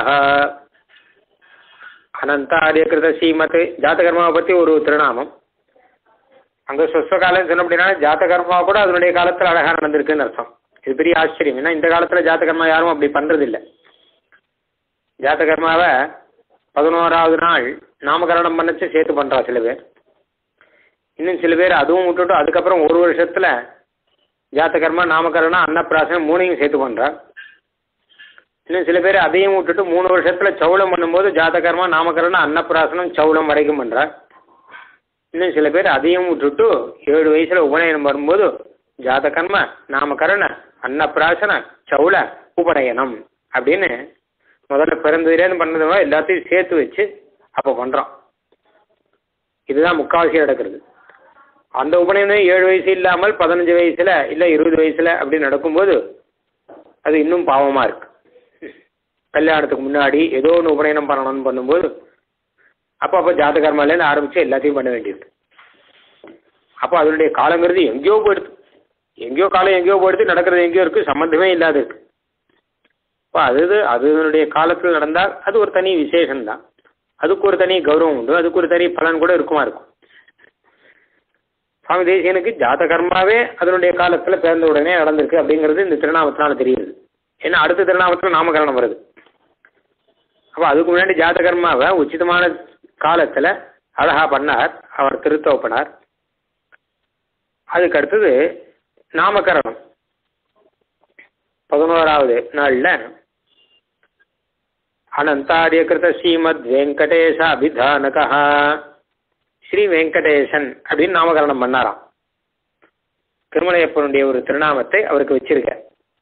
A: அனந்த ஆரியகிருத ஸ்ரீமத் ஜாதகர்மாவை பத்தி ஒரு திருநாமம் அங்க ஸ்வஸ்வகாலம் சொன்ன அப்படின்னா ஜாதகர்மா கூட அதனுடைய காலத்துல அழகா நடந்திருக்குன்னு அர்த்தம் இது பெரிய ஆச்சரியம் ஏன்னா இந்த காலத்துல ஜாதகர்மா யாரும் அப்படி பண்றது இல்லை ஜாதகர்மாவை பதினோராவது நாள் நாமகரணம் பண்ணச்சு சேர்த்து பண்றா சில பேர் இன்னும் சில பேர் அதுவும் விட்டுட்டு அதுக்கப்புறம் ஒரு வருஷத்துல ஜாத்தகர்மா நாமகரணம் அன்னப்பிராசனம் மூணையும் சேர்த்து பண்றா இன்னும் சில பேர் அதையும் விட்டுட்டு மூணு வருஷத்துல சவுளம் பண்ணும்போது ஜாத்தகர்மா நாமகரணம் அன்னப்பிராசனம் சவுளம் வரைக்கும் பண்றா இன்னும் சில பேர் அதையும் விட்டுட்டு ஏழு வயசுல உபநயனம் வரும்போது ஜாதகர்ம நாமகரண அன்னப்பிராசன சவுள உபநயனம் அப்படின்னு முதல்ல பிறந்ததுலேருந்து பண்ணதுமா எல்லாத்தையும் சேர்த்து வச்சு அப்போ பண்றோம் இதுதான் முக்கால்வாசி நடக்கிறது அந்த உபநயனம் ஏழு வயசு இல்லாமல் பதினஞ்சு வயசுல இல்ல இருபது வயசுல அப்படி நடக்கும்போது அது இன்னும் பாவமா இருக்கு கல்யாணத்துக்கு முன்னாடி ஏதோ ஒன்று உபநயனம் பண்ணணும்னு பண்ணும்போது அப்போ அப்போ ஜாதகர்மாலேருந்து ஆரம்பிச்சு எல்லாத்தையும் பண்ண வேண்டியது அப்போ அதனுடைய காலங்கிறது எங்கேயோ போயிடுது எங்கேயோ காலம் எங்கேயோ போயிடுது நடக்கிறது எங்கேயோ இருக்கு சம்மந்தமே இல்லாத இருக்கு இப்போ அது அதனுடைய காலத்தில் நடந்தால் அது ஒரு தனி விசேஷம்தான் அதுக்கு ஒரு தனி கௌரவம் உண்டு அதுக்கு ஒரு தனி பலன் கூட இருக்குமா இருக்கும் சுவாமி தேசியனுக்கு ஜாத கர்மாவே அதனுடைய காலத்துல பிறந்த உடனே நடந்திருக்கு அப்படிங்கிறது இந்த திருநாமத்தினால தெரியுது ஏன்னா அடுத்த திருநாமத்துல நாமகரணம் வருது அப்போ அதுக்கு முன்னாடி ஜாத கர்மாவை உச்சிதமான காலத்துல அழகா பண்ணார் அவர் திருத்தோப்பனார் அதுக்கு அடுத்தது நாமகரணம் பதினோராவது நாள்ல அனந்தாரியகிருத ஸ்ரீமத் வெங்கடேச அபிதானகா ஸ்ரீ வெங்கடேசன் அப்படின்னு நாமகரணம் பண்ணாராம் திருமலையப்பனுடைய ஒரு திருநாமத்தை அவருக்கு வச்சிருக்க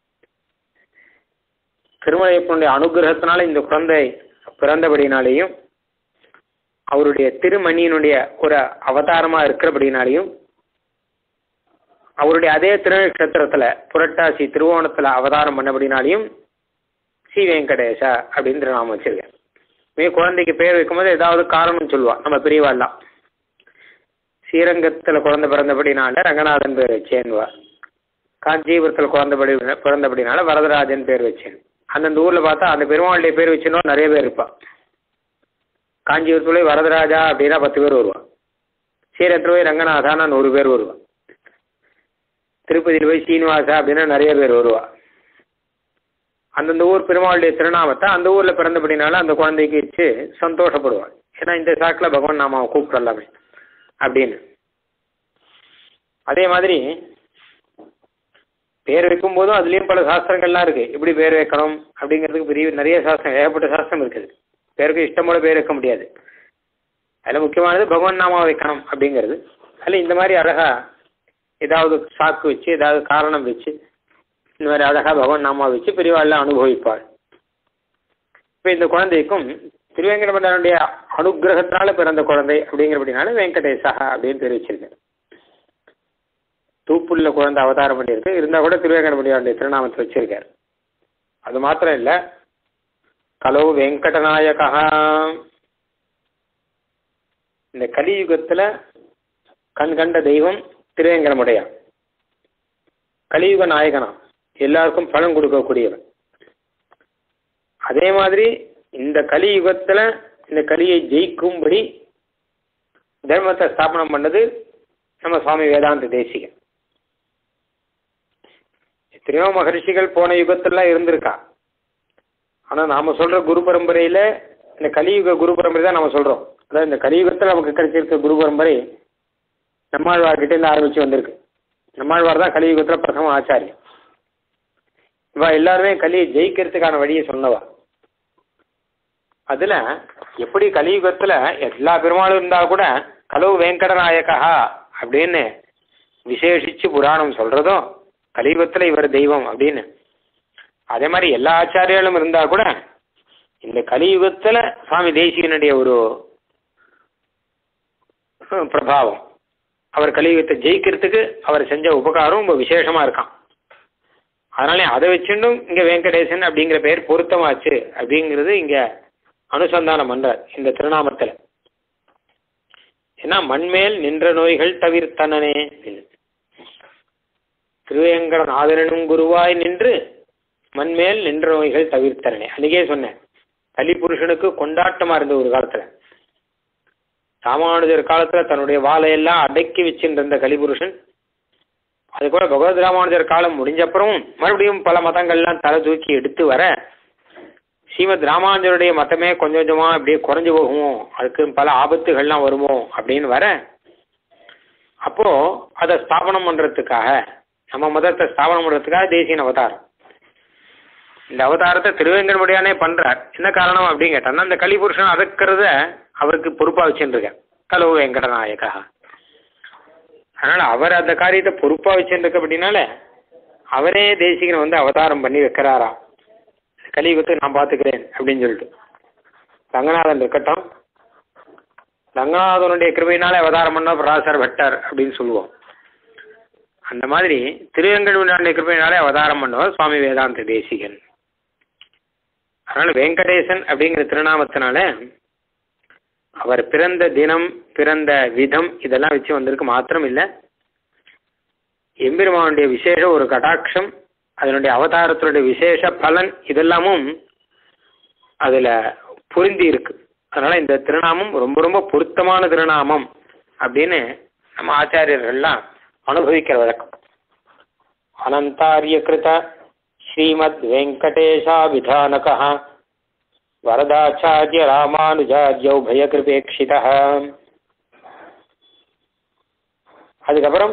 A: திருமலையப்பனுடைய அனுகிரகத்தினால இந்த குழந்தை பிறந்தபடினாலேயும் அவருடைய திருமணியினுடைய ஒரு அவதாரமா இருக்கிறபடினாலையும் அவருடைய அதே திருநட்சத்திரத்துல புரட்டாசி திருவோணத்துல அவதாரம் பண்ணபடினாலையும் ஸ்ரீ வெங்கடேஷா அப்படின்னு திருநாமம் வச்சிருக்கேன் மே குழந்தைக்கு பேர் வைக்கும்போது ஏதாவது காரணம் சொல்லுவா நம்ம பெரியவாள்லாம் ஸ்ரீரங்கத்துல குழந்தை பிறந்தபடினால ரங்கநாதன் பேர் வச்சேன்வா காஞ்சிபுரத்தில் குழந்தைபடி பிறந்தபடினால வரதராஜன் பேர் வச்சேன் அந்தந்த ஊர்ல பார்த்தா அந்த பெருமாளுடைய பேர் வச்சுனோ நிறைய பேர் இருப்பா காஞ்சிபுரத்துல போய் வரதராஜா அப்படின்னா பத்து பேர் வருவான் ஸ்ரீரங்கத்தில் போய் ரங்கநாதானா நூறு பேர் வருவான் திருப்பதியில் போய் சீனிவாசா அப்படின்னா நிறைய பேர் வருவா அந்தந்த ஊர் பெருமாளுடைய திருநாமத்தை அந்த ஊர்ல பிறந்தபடினால அந்த குழந்தைக்கு வச்சு சந்தோஷப்படுவாள் ஏன்னா இந்த சாக்கில் பகவான் நாம கூப்பிடலாமே அப்படின்னு அதே மாதிரி பேர் வைக்கும் போதும் அதுலேயும் பல சாஸ்திரங்கள்லாம் இருக்கு எப்படி பேர் வைக்கணும் அப்படிங்கிறதுக்கு பெரிய நிறைய சாஸ்திரம் ஏகப்பட்ட சாஸ்திரம் இருக்குது பேருக்கு இஷ்டமோட பேர் வைக்க முடியாது அதில் முக்கியமானது பகவான் நாமா வைக்கணும் அப்படிங்கிறது அதில் இந்த மாதிரி அழகா ஏதாவது சாக்கு வச்சு ஏதாவது காரணம் வச்சு இந்த மாதிரி அழகா பகவான் நாமா வச்சு பெரியவாள்லாம் அனுபவிப்பாள் இப்போ இந்த குழந்தைக்கும் திருவேங்கடமண்டனுடைய அனுகிரகத்தினால பிறந்த குழந்தை அப்படிங்கிறபடினால வெங்கடேசா அப்படின்னு பேர் வச்சிருக்கேன் தூப்புள்ள குழந்தை அவதாரம் பண்ணியிருக்கு இருந்தால் கூட திருவேங்கடமுடியாருடைய திருநாமத்தை வச்சிருக்கார் அது மாத்திரம் இல்லை கலோ வெங்கடநாயகா இந்த கலியுகத்தில் கண் கண்ட தெய்வம் திருவேங்கடமுடையான் கலியுக நாயகனா எல்லாருக்கும் பலன் கொடுக்கக்கூடியவன் அதே மாதிரி இந்த கலியுகத்தில் இந்த கலியை ஜெயிக்கும்படி தர்மத்தை ஸ்தாபனம் பண்ணது நம்ம சுவாமி வேதாந்த தேசிகன் எத்தனையோ மகர்ஷிகள் போன யுகத்திலாம் இருந்திருக்கா ஆனால் நாம சொல்ற குரு பரம்பரையில இந்த கலியுக குரு பரம்பரை தான் நம்ம சொல்றோம் அதாவது இந்த கலியுகத்தில் நமக்கு கிடைச்சிருக்க குரு பரம்பரை நம்மாழ்வார்கிட்ட இருந்து ஆரம்பிச்சு வந்திருக்கு நம்மாழ்வார் தான் கலியுகத்தில் பிரதம ஆச்சாரியம் இவா எல்லாருமே கலியை ஜெயிக்கிறதுக்கான வழியை சொன்னவா அதுல எப்படி கலியுகத்துல எல்லா பெருமாளும் இருந்தா கூட கலவு வெங்கடநாயகா அப்படின்னு விசேஷிச்சு புராணம் சொல்றதும் கலியுகத்துல இவர் தெய்வம் அப்படின்னு அதே மாதிரி எல்லா ஆச்சாரியாலும் இருந்தா கூட இந்த கலியுகத்துல சுவாமி தேசியனுடைய ஒரு பிரபாவம் அவர் கலியுகத்தை ஜெயிக்கிறதுக்கு அவர் செஞ்ச உபகாரம் ரொம்ப விசேஷமா இருக்கான் அதனால அதை வச்சுட்டும் இங்க வெங்கடேசன் அப்படிங்கிற பெயர் பொருத்தமாச்சு அப்படிங்கிறது இங்க அனுசந்தானம் பண்றார் இந்த திருநாமத்துல ஏன்னா மண்மேல் நின்ற நோய்கள் தவிர்த்தனனே திருவேங்கடன் ஆதரனும் குருவாய் நின்று மண்மேல் நின்ற நோய்கள் தவிர்த்தனனே அன்னைக்கே சொன்னேன் கலி புருஷனுக்கு கொண்டாட்டமா இருந்த ஒரு காலத்துல ராமானுஜர் காலத்துல தன்னுடைய வாழையெல்லாம் அடக்கி வச்சுருந்த கலிபுருஷன் அது கூட பகவத் ராமானுஜர் காலம் முடிஞ்ச அப்புறம் மறுபடியும் பல மதங்கள்லாம் தலை தூக்கி எடுத்து வர ஸ்ரீமத் ராமானுஜருடைய மதமே கொஞ்சம் கொஞ்சமா அப்படியே குறைஞ்சு போகுமோ அதுக்கு பல ஆபத்துகள்லாம் வருமோ அப்படின்னு வர அப்போ அதை ஸ்தாபனம் பண்றதுக்காக நம்ம மதத்தை ஸ்தாபனம் பண்றதுக்காக தேசியன் அவதாரம் இந்த அவதாரத்தை திருவேங்கடமுடியானே பண்றார் என்ன காரணம் அப்படின்னு கேட்டோம்னா இந்த கலிபுருஷன் அதக்கிறத அவருக்கு பொறுப்பா வச்சுருக்க கலவு வெங்கடநாயகா அதனால அவர் அந்த காரியத்தை பொறுப்பா வச்சுருக்க அப்படின்னால அவரே தேசிகன் வந்து அவதாரம் பண்ணி வைக்கிறாராம் கலியுகத்தை நான் பார்த்துக்கிறேன் அப்படின்னு சொல்லிட்டு ரங்கநாதன் இருக்கட்டும் ரங்கநாதனுடைய கிருபையினால அவதாரம் பண்ண பராசர் பட்டர் அப்படின்னு சொல்லுவோம் அந்த மாதிரி திருவேங்கடமுடியானுடைய கிருபையினாலே அவதாரம் பண்ணவர் சுவாமி வேதாந்த தேசிகன் அதனால வெங்கடேசன் அப்படிங்கிற திருநாமத்தினால அவர் பிறந்த தினம் பிறந்த விதம் இதெல்லாம் வச்சு வந்திருக்கு மாத்திரம் இல்லை எம்பெருமானுடைய விசேஷ ஒரு கடாட்சம் அதனுடைய அவதாரத்தினுடைய விசேஷ பலன் இதெல்லாமும் அதுல பொருந்தி இருக்கு அதனால இந்த திருநாமம் ரொம்ப ரொம்ப பொருத்தமான திருநாமம் அப்படின்னு நம்ம ஆச்சாரியர்கள்லாம் அனுபவிக்கிற வழக்கம் அனந்தாரிய கிருத ஸ்ரீமத் வெங்கடேஷாபிதானக வரதாச்சாரிய ராமானுஜாரியௌ பயகிருபேட்சித அதுக்கப்புறம்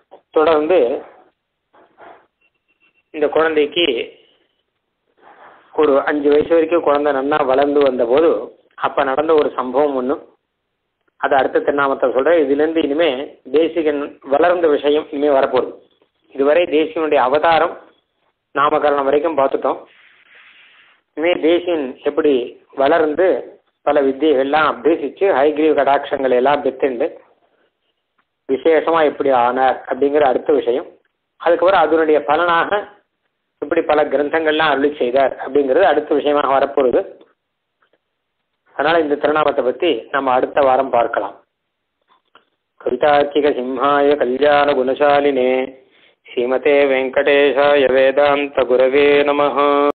A: தொடர்ந்து இந்த குழந்தைக்கு ஒரு அஞ்சு வயசு வரைக்கும் குழந்தை நன்னா வளர்ந்து வந்தபோது அப்போ நடந்த ஒரு சம்பவம் ஒன்று அது அடுத்த திருநாமத்தை சொல்கிறேன் இதுலேருந்து இனிமே தேசிகன் வளர்ந்த விஷயம் இனிமேல் வரப்போகுது இதுவரை தேசியனுடைய அவதாரம் நாமகரணம் வரைக்கும் பார்த்துட்டோம் இனிமேல் தேசியன் எப்படி வளர்ந்து பல வித்தியைகள்லாம் அபியசித்து ஹைகிரீவ் கடாட்சங்களை எல்லாம் பெற்றுண்டு விசேஷமாக எப்படி ஆனார் அப்படிங்கிற அடுத்த விஷயம் அதுக்கப்புறம் அதனுடைய பலனாக இப்படி பல கிரந்தங்கள்லாம் அருளி செய்தார் அப்படிங்கிறது அடுத்த விஷயமாக வரப்போகுது அதனால் இந்த திருநாமத்தை பற்றி நம்ம அடுத்த வாரம் பார்க்கலாம் கவிதார்க்கிக சிம்ஹாய கல்யாண குணசாலினே ஸ்ரீமதே வெங்கடேஷாய வேதாந்த குரவே நமஹ